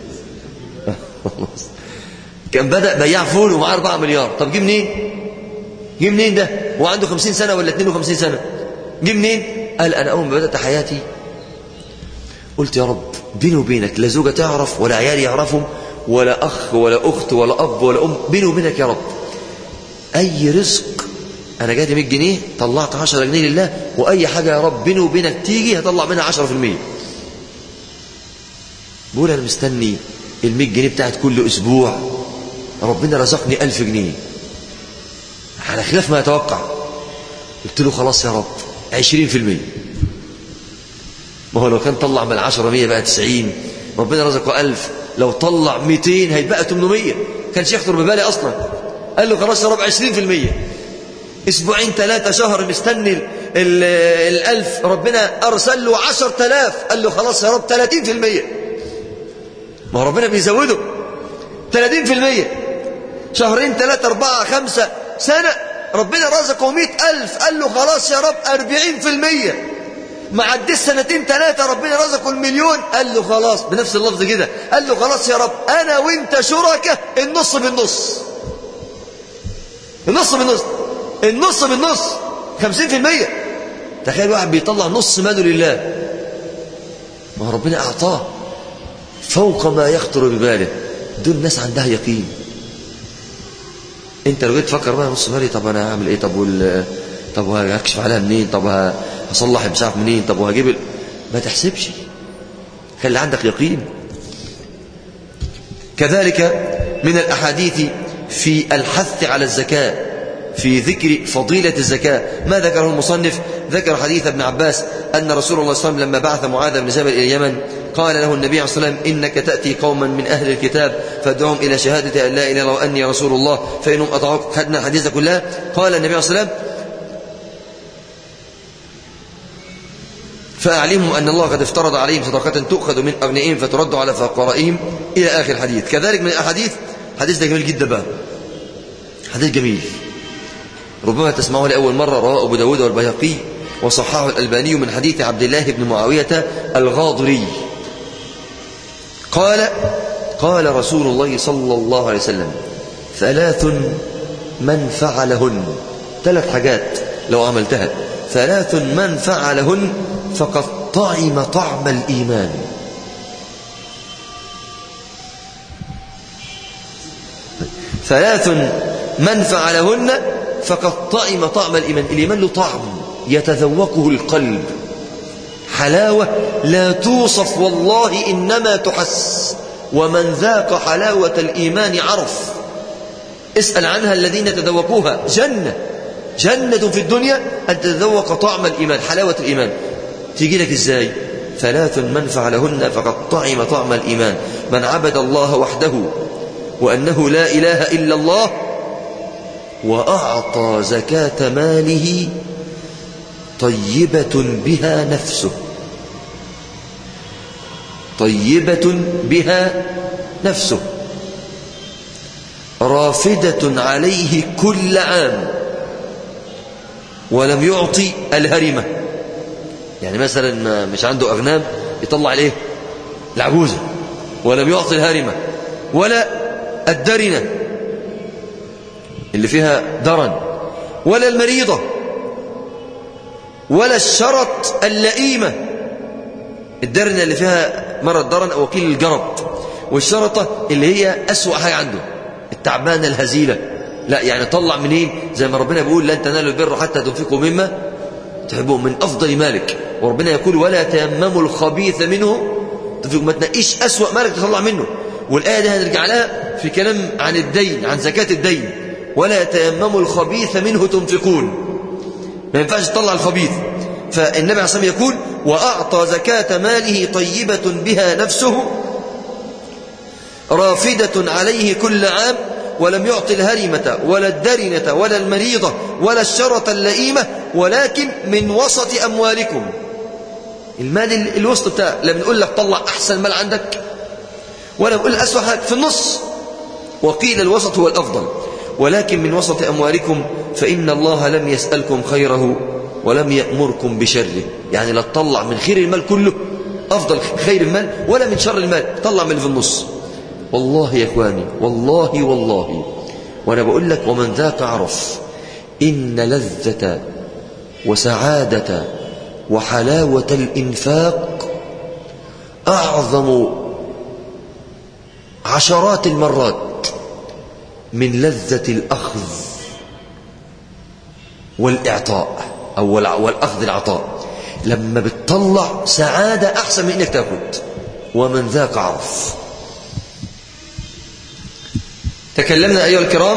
كان بدأ بياع فول ومعاه أربعة مليار طب جه منين جه منين ده هو عنده خمسين سنة ولا اتنين وخمسين سنة جه منين قال أنا أول ما بدأت حياتي قلت يا رب بيني وبينك لا زوجة تعرف ولا عيال يعرفهم ولا أخ ولا أخت ولا أب ولا أم بيني وبينك يا رب أي رزق أنا جاتي 100 جنيه طلعت 10 جنيه لله وأي حاجة يا رب بيني وبينك تيجي هطلع منها 10% بقول أنا مستني ال 100 جنيه بتاعت كل أسبوع ربنا رزقني 1000 جنيه على خلاف ما يتوقع قلت له خلاص يا رب 20% ما هو لو كان طلع من 10 100 بقى 90 ربنا رزقه 1000 لو طلع 200 هيتبقى 800 كانش يخطر ببالي اصلا قال له خلاص يا رب 20% اسبوعين ثلاثة شهر مستني الألف ربنا أرسل له عشر تلاف قال له خلاص يا رب 30% ما هو ربنا بيزوده 30% شهرين ثلاثة أربعة خمسة سنة ربنا رزقه مئة ألف قال له خلاص يا رب أربعين في المية ما عديش سنتين ثلاثة ربنا رزقه المليون قال له خلاص بنفس اللفظ كده قال له خلاص يا رب أنا وأنت شركة النص بالنص النص بالنص النص بالنص خمسين في المية تخيل واحد بيطلع نص ماله لله ما هو ربنا أعطاه فوق ما يخطر بباله دول ناس عندها يقين انت لو جيت تفكر بقى نص مالي طب انا هعمل ايه طب وال طب وهكشف عليها منين طب هصلح مش عارف منين طب وهجيب ال... ما تحسبش خلي عندك يقين كذلك من الاحاديث في الحث على الزكاه في ذكر فضيلة الزكاة ما ذكره المصنف ذكر حديث ابن عباس أن رسول الله صلى الله عليه وسلم لما بعث معاذ بن جبل إلى اليمن قال له النبي عليه الصلاة والسلام إنك تأتي قوما من أهل الكتاب فادعوهم إلى شهادة أن لا إله إلا الله وأني رسول الله فإنهم أطاعوك خدنا الحديث كلها قال النبي عليه الصلاة والسلام فأعلمهم أن الله قد افترض عليهم صدقة تؤخذ من أغنيائهم فترد على فقرائهم إلى آخر الحديث كذلك من الأحاديث حديث ده جميل جدا بقى حديث جميل ربما تسمعه لأول مرة رواه أبو داود والبيهقي وصححه الألباني من حديث عبد الله بن معاوية الغاضري قال قال رسول الله صلى الله عليه وسلم ثلاث من فعلهن ثلاث حاجات لو عملتها ثلاث من فعلهن فقد طعم طعم الإيمان ثلاث من فعلهن فقد طعم طعم الإيمان الإيمان له طعم يتذوقه القلب حلاوة لا توصف والله إنما تحس ومن ذاق حلاوة الإيمان عرف اسأل عنها الذين تذوقوها جنة جنة في الدنيا أن تتذوق طعم الإيمان حلاوة الإيمان تيجي لك إزاي ثلاث من فعلهن فقد طعم طعم الإيمان من عبد الله وحده وأنه لا إله إلا الله وأعطى زكاة ماله طيبة بها نفسه طيبة بها نفسه رافدة عليه كل عام ولم يعطي الهرمة يعني مثلا مش عنده أغنام يطلع عليه العجوزة ولم يعطي الهرمة ولا الدرنة اللي فيها درن ولا المريضة ولا الشرط اللئيمة الدرنة اللي فيها مرض درن أو وكيل الجرب والشرطة اللي هي أسوأ حاجة عنده التعبانة الهزيلة لا يعني طلع منين زي ما ربنا بيقول لن تنالوا البر حتى تنفقوا مما تحبون من أفضل مالك وربنا يقول ولا تيمموا الخبيث منه تنفقوا ما تنقيش أسوأ مالك تطلع منه والآية دي هنرجع لها في كلام عن الدين عن زكاة الدين ولا تيمموا الخبيث منه تنفقون ما ينفعش تطلع الخبيث فالنبي عليه الصلاة يقول وأعطى زكاة ماله طيبة بها نفسه رافدة عليه كل عام ولم يعط الهرمة ولا الدرنة ولا المريضة ولا الشرة اللئيمة ولكن من وسط أموالكم المال الوسط بتاعه لما نقول لك طلع أحسن مال عندك ولا نقول أسوأ حاجة في النص وقيل الوسط هو الأفضل ولكن من وسط أموالكم فإن الله لم يسألكم خيره ولم يأمركم بشره يعني لا تطلع من خير المال كله أفضل خير المال ولا من شر المال طلع من اللي في النص والله يا إخواني والله والله وأنا بقول لك ومن ذاك عرف إن لذة وسعادة وحلاوة الإنفاق أعظم عشرات المرات من لذة الأخذ والإعطاء أو والأخذ العطاء لما بتطلع سعادة أحسن من إنك تأخذ ومن ذاك عرف تكلمنا أيها الكرام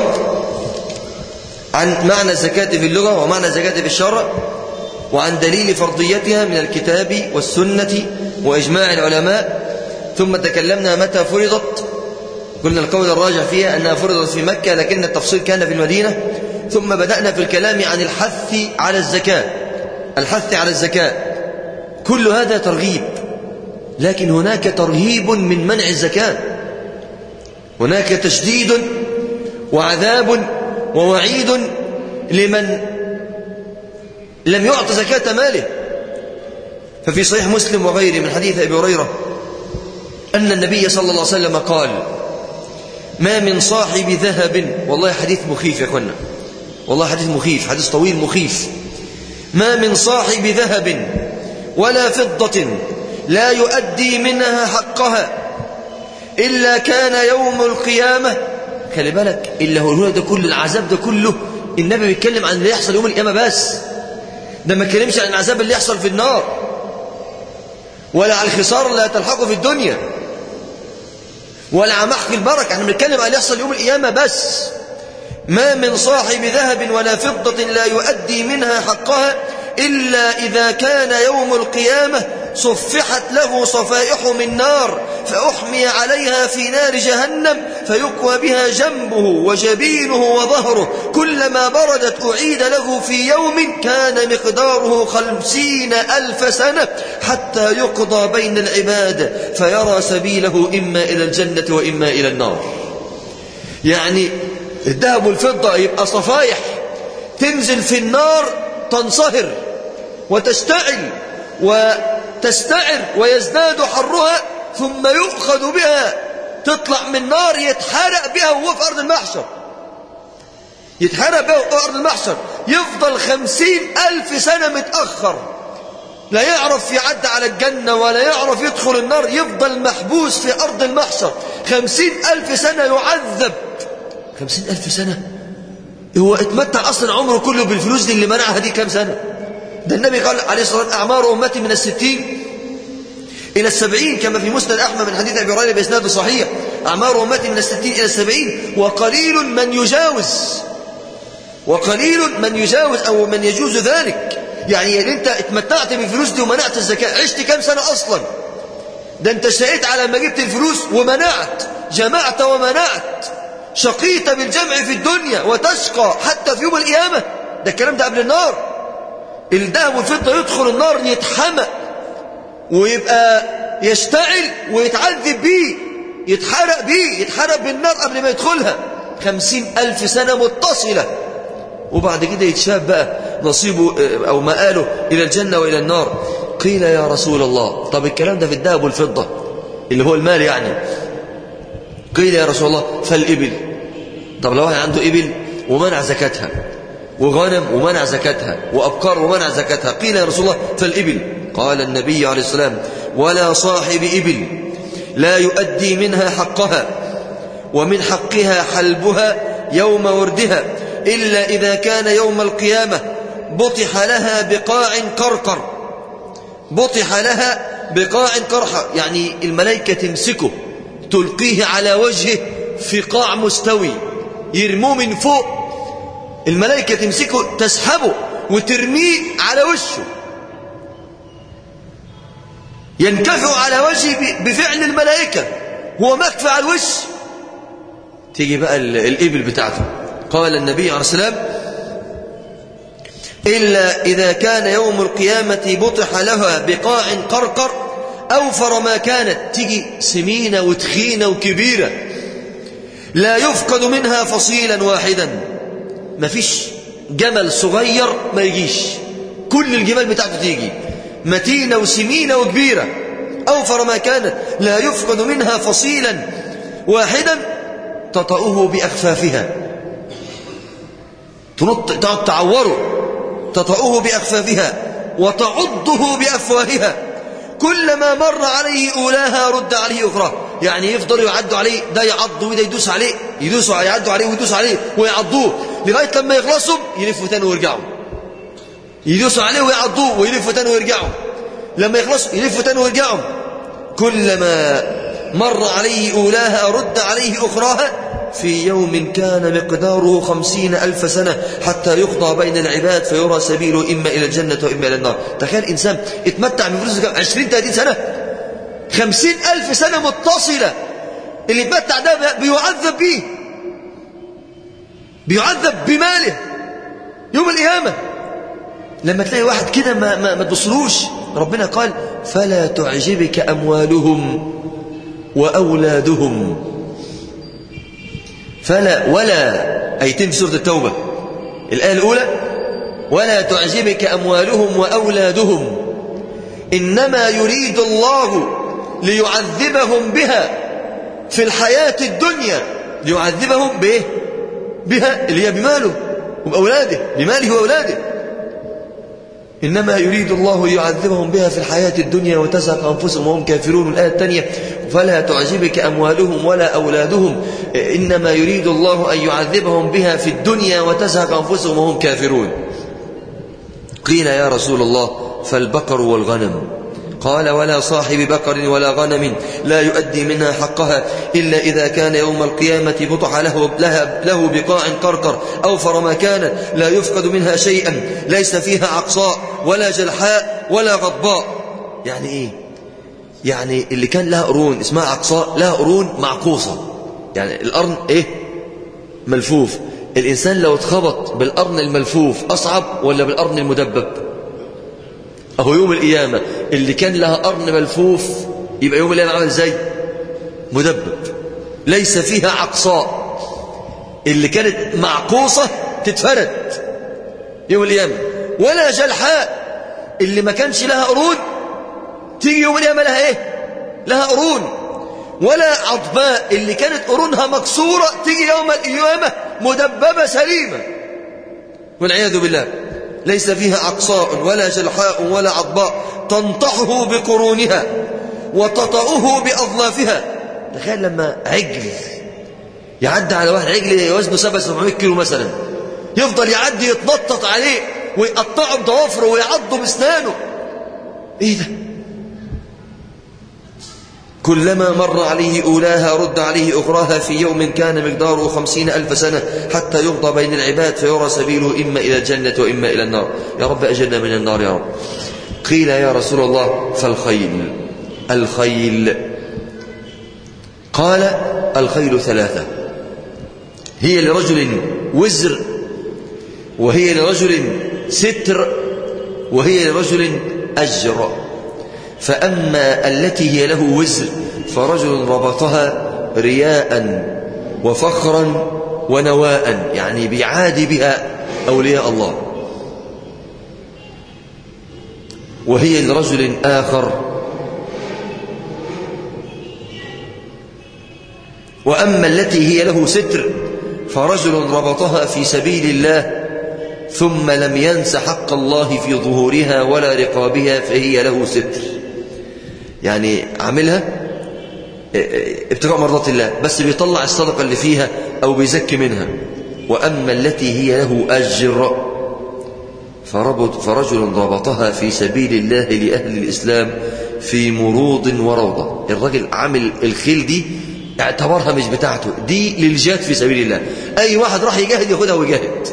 عن معنى الزكاة في اللغة ومعنى الزكاة في الشرع وعن دليل فرضيتها من الكتاب والسنة وإجماع العلماء ثم تكلمنا متى فرضت قلنا القول الراجع فيها أنها فرضت في مكة لكن التفصيل كان في المدينة ثم بدأنا في الكلام عن الحث على الزكاة الحث على الزكاة كل هذا ترغيب لكن هناك ترهيب من منع الزكاة هناك تشديد وعذاب ووعيد لمن لم يعط زكاة ماله ففي صحيح مسلم وغيره من حديث أبي هريرة أن النبي صلى الله عليه وسلم قال ما من صاحب ذهب والله حديث مخيف يا أخوانا والله حديث مخيف حديث طويل مخيف ما من صاحب ذهب ولا فضة لا يؤدي منها حقها إلا كان يوم القيامة خلي بالك إلا هو ده كل العذاب ده كله النبي بيتكلم عن اللي يحصل يوم القيامة بس ده ما اتكلمش عن العذاب اللي يحصل في النار ولا على الخسارة اللي هتلحقه في الدنيا ولا على محق البركة احنا بنتكلم عن اللي يحصل يوم القيامة بس ما من صاحب ذهب ولا فضة لا يؤدي منها حقها إلا إذا كان يوم القيامة صفحت له صفائح من نار فأحمي عليها في نار جهنم فيكوى بها جنبه وجبينه وظهره كلما بردت أعيد له في يوم كان مقداره خمسين ألف سنة حتى يقضى بين العباد فيرى سبيله إما إلى الجنة وإما إلى النار يعني الذهب والفضة يبقى صفايح تنزل في النار تنصهر وتشتعل وتستعر ويزداد حرها ثم يؤخذ بها تطلع من نار يتحرق بها وهو في أرض المحشر يتحرق بها وهو في أرض المحشر يفضل خمسين ألف سنة متأخر لا يعرف يعد على الجنة ولا يعرف يدخل النار يفضل محبوس في أرض المحشر خمسين ألف سنة يعذب خمسين ألف سنة هو اتمتع أصلا عمره كله بالفلوس دي اللي منعها دي كام سنة ده النبي قال عليه الصلاة والسلام أعمار أمتي من الستين إلى السبعين كما في مسند أحمد من حديث أبي هريرة بإسناد صحيح أعمار أمتي من الستين إلى السبعين وقليل من يجاوز وقليل من يجاوز أو من يجوز ذلك يعني أنت اتمتعت بالفلوس دي ومنعت الزكاة عشت كام سنة أصلا ده أنت شقيت على ما جبت الفلوس ومنعت جمعت ومنعت شقيت بالجمع في الدنيا وتشقى حتى في يوم القيامة ده الكلام ده قبل النار الذهب والفضة يدخل النار يتحمق ويبقى يشتعل ويتعذب بيه يتحرق بيه يتحرق بالنار قبل ما يدخلها خمسين ألف سنة متصلة وبعد كده يتشاف بقى نصيبه أو مآله إلى الجنة وإلى النار قيل يا رسول الله طب الكلام ده في الذهب والفضة اللي هو المال يعني قيل يا رسول الله فالإبل طب لو واحد عنده إبل ومنع زكاتها وغنم ومنع زكاتها وأبقار ومنع زكاتها قيل يا رسول الله فالإبل قال النبي عليه السلام ولا صاحب إبل لا يؤدي منها حقها ومن حقها حلبها يوم وردها إلا إذا كان يوم القيامة بطح لها بقاع قرقر بطح لها بقاع قرحة يعني الملائكة تمسكه تلقيه على وجهه في قاع مستوي يرموه من فوق الملائكة تمسكه تسحبه وترميه على وشه ينكفع على وجهه بفعل الملائكة هو مكفى على الوش تيجي بقى الإبل بتاعته قال النبي عليه السلام إلا إذا كان يوم القيامة بطح لها بقاع قرقر أوفر ما كانت تيجي سمينة وتخينة وكبيرة لا يفقد منها فصيلا واحدا ما فيش جمل صغير ما يجيش كل الجمال بتاعته تيجي متينة وسمينة وكبيرة أوفر ما كانت لا يفقد منها فصيلا واحدا تطأه بأخفافها تنط تقعد تعوره تطأه بأخفافها وتعضه بأفواهها كلما مر عليه أولاها رد عليه أخرى يعني يفضل يعدوا عليه ده يعض وده يدوس عليه يدوسوا يعدوا عليه ويدوس عليه ويعضوه لغاية لما يخلصوا يلفوا تاني ويرجعوا يدوسوا عليه ويعضوه ويلفوا تاني ويرجعوا لما يخلصوا يلفوا تاني ويرجعوا كلما مر عليه أولاها رد عليه أخراها في يوم كان مقداره خمسين ألف سنة حتى يقضى بين العباد فيرى سبيله إما إلى الجنة وإما إلى النار تخيل إنسان اتمتع من فلوسه عشرين تلاتين سنة خمسين ألف سنة متصلة اللي اتمتع ده بيعذب بيه بيعذب بماله يوم القيامة لما تلاقي واحد كده ما, ما, ما تبصلوش ربنا قال فلا تعجبك أموالهم وأولادهم فلا ولا أيتم في سورة التوبة الآية الأولى ولا تعجبك أموالهم وأولادهم إنما يريد الله ليعذبهم بها في الحياة الدنيا ليعذبهم بإيه بها اللي هي بماله وبأولاده بماله وأولاده إنما يريد الله يعذبهم بها في الحياة الدنيا وتزهق أنفسهم وهم كافرون الآية الثانية فلا تعجبك أموالهم ولا أولادهم إنما يريد الله أن يعذبهم بها في الدنيا وتزهق أنفسهم وهم كافرون قيل يا رسول الله فالبقر والغنم قال ولا صاحب بقر ولا غنم لا يؤدي منها حقها إلا إذا كان يوم القيامة بطح له, لها له بقاع قرقر أوفر ما كان لا يفقد منها شيئا ليس فيها عقصاء ولا جلحاء ولا غضباء يعني إيه يعني اللي كان لها قرون اسمها عقصاء لها قرون معقوصة يعني القرن إيه ملفوف الإنسان لو اتخبط بالقرن الملفوف أصعب ولا بالقرن المدبب أهو يوم القيامة اللي كان لها قرن ملفوف يبقى يوم القيامة عمل ازاي مدبب ليس فيها عقصاء اللي كانت معقوصة تتفرد يوم القيامة ولا جلحاء اللي ما كانش لها قرون تيجي يوم القيامة لها ايه لها قرون ولا عضباء اللي كانت قرونها مكسورة تيجي يوم القيامة مدببة سليمة والعياذ بالله ليس فيها عقصاء ولا جلحاء ولا عضباء تنطحه بقرونها وتطأه بأظلافها تخيل لما عجل يعدي على واحد عجل وزنه 700 كيلو مثلا يفضل يعدي يتنطط عليه ويقطعه بضوافره ويعضه باسنانه ايه ده كلما مر عليه أولاها رد عليه أخراها في يوم كان مقداره خمسين ألف سنة حتى يقضى بين العباد فيرى سبيله إما إلى الجنة وإما إلى النار يا رب أجرنا من النار يا رب قيل يا رسول الله فالخيل الخيل قال الخيل ثلاثة هي لرجل وزر وهي لرجل ستر وهي لرجل أجر فأما التي هي له وزر فرجل ربطها رياء وفخرا ونواء يعني بيعادي بها أولياء الله وهي لرجل آخر وأما التي هي له ستر فرجل ربطها في سبيل الله ثم لم ينس حق الله في ظهورها ولا رقابها فهي له ستر يعني عاملها ابتغاء مرضات الله بس بيطلع الصدقة اللي فيها أو بيزكي منها وأما التي هي له أجر فربط فرجل ربطها في سبيل الله لأهل الإسلام في مروض وروضة الراجل عامل الخيل دي اعتبرها مش بتاعته دي للجهاد في سبيل الله أي واحد راح يجاهد ياخدها ويجاهد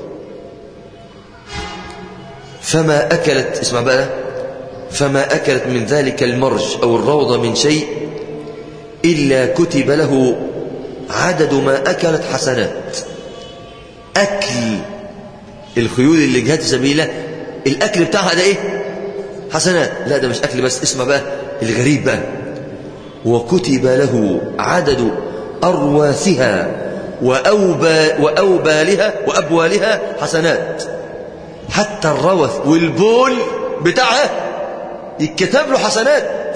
فما أكلت اسمع بقى فما أكلت من ذلك المرج أو الروضة من شيء إلا كتب له عدد ما أكلت حسنات أكل الخيول اللي جهاد في سبيل الله الأكل بتاعها ده إيه حسنات لا ده مش أكل بس اسمع بقى الغريب بقى وكتب له عدد أرواثها وأوبا وأوبالها وأبوالها حسنات حتى الروث والبول بتاعها يتكتب له حسنات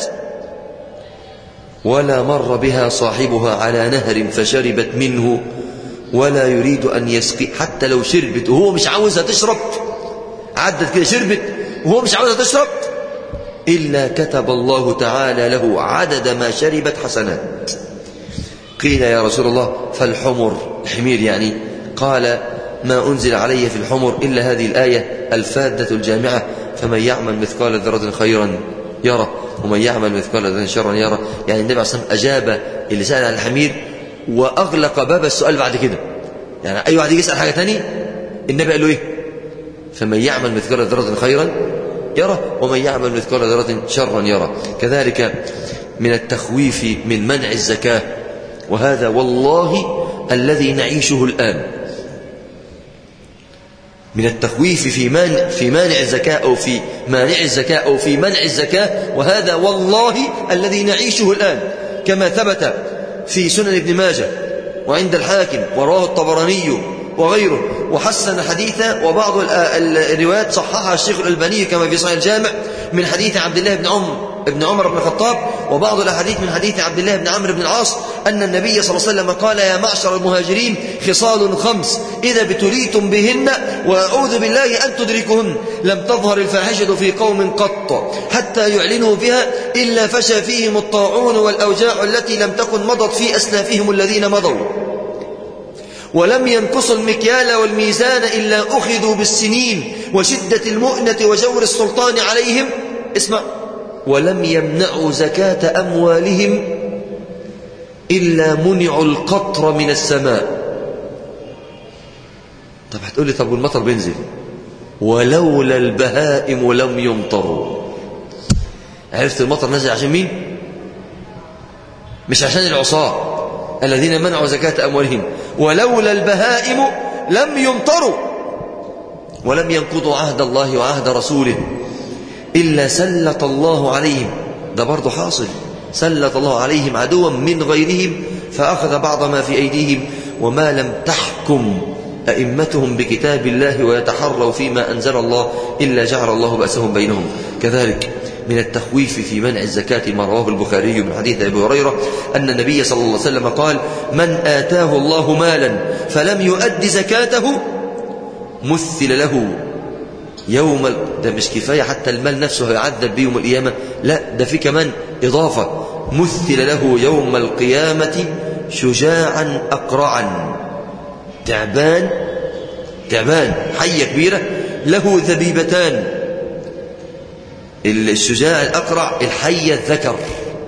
ولا مر بها صاحبها على نهر فشربت منه ولا يريد أن يسقي حتى لو شربت وهو مش عاوزها تشرب عدت كده شربت وهو مش عاوزها تشرب إلا كتب الله تعالى له عدد ما شربت حسنات قيل يا رسول الله فالحمر الحمير يعني قال ما أنزل علي في الحمر إلا هذه الآية الفادة الجامعة فمن يعمل مثقال ذرة خيرا يرى ومن يعمل مثقال ذرة شرا يرى يعني النبي عليه الصلاة والسلام أجاب اللي سأل عن الحمير وأغلق باب السؤال بعد كده يعني أي واحد يجي يسأل حاجة تاني النبي قال له إيه فمن يعمل مثقال ذرة خيرا يرى ومن يعمل مثقال ذرة شرا يرى كذلك من التخويف من منع الزكاة وهذا والله الذي نعيشه الآن من التخويف في مانع في مانع الزكاة أو في مانع الزكاة أو في منع الزكاة وهذا والله الذي نعيشه الآن كما ثبت في سنن ابن ماجه وعند الحاكم ورواه الطبراني وغيره وحسن حديثا وبعض الروايات صححها الشيخ الألباني كما في صحيح الجامع من حديث عبد الله بن عمر ابن عمر بن الخطاب وبعض الأحاديث من حديث عبد الله بن عمرو بن العاص أن النبي صلى الله عليه وسلم قال يا معشر المهاجرين خصال خمس إذا ابتليتم بهن وأعوذ بالله أن تدركهن لم تظهر الفاحشة في قوم قط حتى يعلنوا بها إلا فشى فيهم الطاعون والأوجاع التي لم تكن مضت في أسلافهم الذين مضوا ولم ينقصوا المكيال والميزان إلا أخذوا بالسنين وشدة المؤنة وجور السلطان عليهم اسمع ولم يمنعوا زكاة أموالهم إلا منعوا القطر من السماء طب هتقول لي طب والمطر بينزل ولولا البهائم لم يمطروا عرفت المطر نزل عشان مين مش عشان العصاه الذين منعوا زكاة أموالهم ولولا البهائم لم يمطروا ولم ينقضوا عهد الله وعهد رسوله إلا سلط الله عليهم ده برضه حاصل سلط الله عليهم عدوا من غيرهم فأخذ بعض ما في أيديهم وما لم تحكم أئمتهم بكتاب الله ويتحروا فيما أنزل الله إلا جعل الله بأسهم بينهم كذلك من التخويف في منع الزكاة ما رواه البخاري من حديث أبي هريرة أن النبي صلى الله عليه وسلم قال من آتاه الله مالا فلم يؤد زكاته مثل له يوم ده مش كفاية حتى المال نفسه هيعذب به يوم القيامة لا ده في كمان إضافة مثل له يوم القيامة شجاعا أقرعا تعبان تعبان حية كبيرة له ذبيبتان الشجاع الأقرع الحية الذكر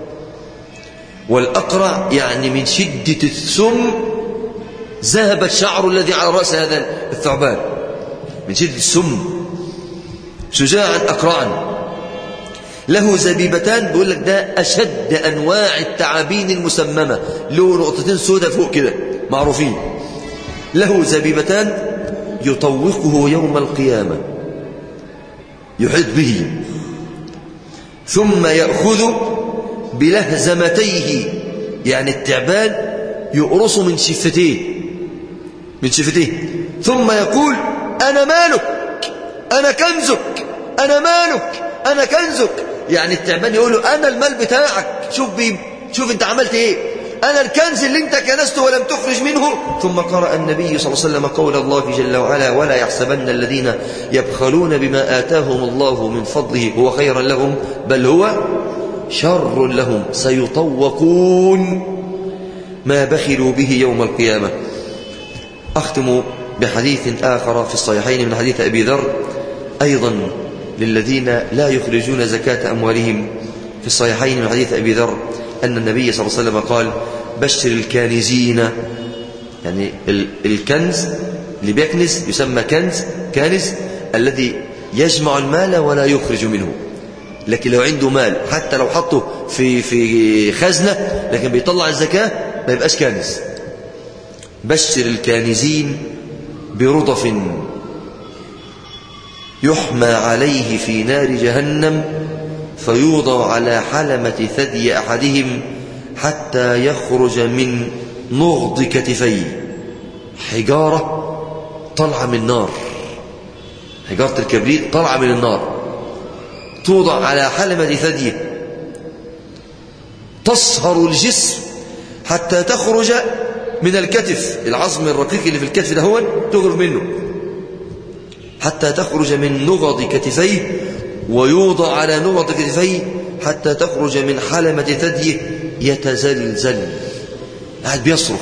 والأقرع يعني من شدة السم ذهب الشعر الذي على رأس هذا الثعبان من شدة السم شجاعا أقرعا له زبيبتان بيقول لك ده أشد أنواع التعابين المسممة له نقطتين سودة فوق كده معروفين له زبيبتان يطوقه يوم القيامة يحيط به ثم يأخذ بلهزمتيه يعني التعبان يقرص من شفتيه من شفتيه ثم يقول أنا مالك أنا كنزك أنا مالك أنا كنزك يعني التعبان يقول له أنا المال بتاعك شوف بي شوف أنت عملت إيه أنا الكنز اللي أنت كنسته ولم تخرج منه ثم قرأ النبي صلى الله عليه وسلم قول الله جل وعلا ولا يحسبن الذين يبخلون بما آتاهم الله من فضله هو خيرا لهم بل هو شر لهم سيطوقون ما بخلوا به يوم القيامة أختم بحديث آخر في الصحيحين من حديث أبي ذر أيضا للذين لا يخرجون زكاة أموالهم في الصحيحين من حديث أبي ذر أن النبي صلى الله عليه وسلم قال بشر الكانزين يعني الكنز اللي بيكنز يسمى كنز كانز الذي يجمع المال ولا يخرج منه لكن لو عنده مال حتى لو حطه في في خزنة لكن بيطلع الزكاة ما يبقاش كانز بشر الكانزين برضف يحمى عليه في نار جهنم فيوضع على حلمة ثدي أحدهم حتى يخرج من نغض كتفيه حجارة طلع من النار حجارة الكبريت طلع من النار توضع على حلمة ثديه تصهر الجسم حتى تخرج من الكتف العظم الرقيق اللي في الكتف ده هو تخرج منه حتى تخرج من نغض كتفيه ويوضع على نغض كتفيه حتى تخرج من حلمة ثديه يتزلزل قاعد بيصرخ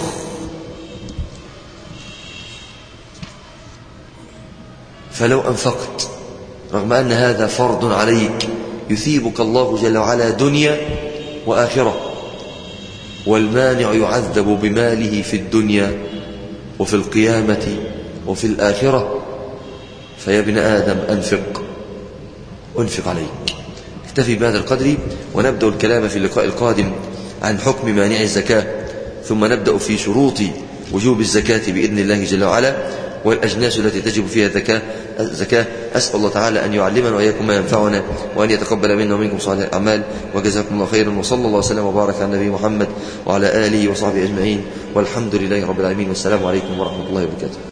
فلو أنفقت رغم أن هذا فرض عليك يثيبك الله جل وعلا دنيا وآخرة والمانع يعذب بماله في الدنيا وفي القيامة وفي الآخرة فيا ابن آدم أنفق أنفق عليك اكتفي بهذا القدر ونبدأ الكلام في اللقاء القادم عن حكم مانع الزكاة ثم نبدأ في شروط وجوب الزكاة بإذن الله جل وعلا والأجناس التي تجب فيها الزكاة الزكاة أسأل الله تعالى أن يعلمنا وإياكم ما ينفعنا وأن يتقبل منا ومنكم صالح الأعمال وجزاكم الله خيرا وصلى الله وسلم وبارك على النبي محمد وعلى آله وصحبه أجمعين والحمد لله رب العالمين والسلام عليكم ورحمة الله وبركاته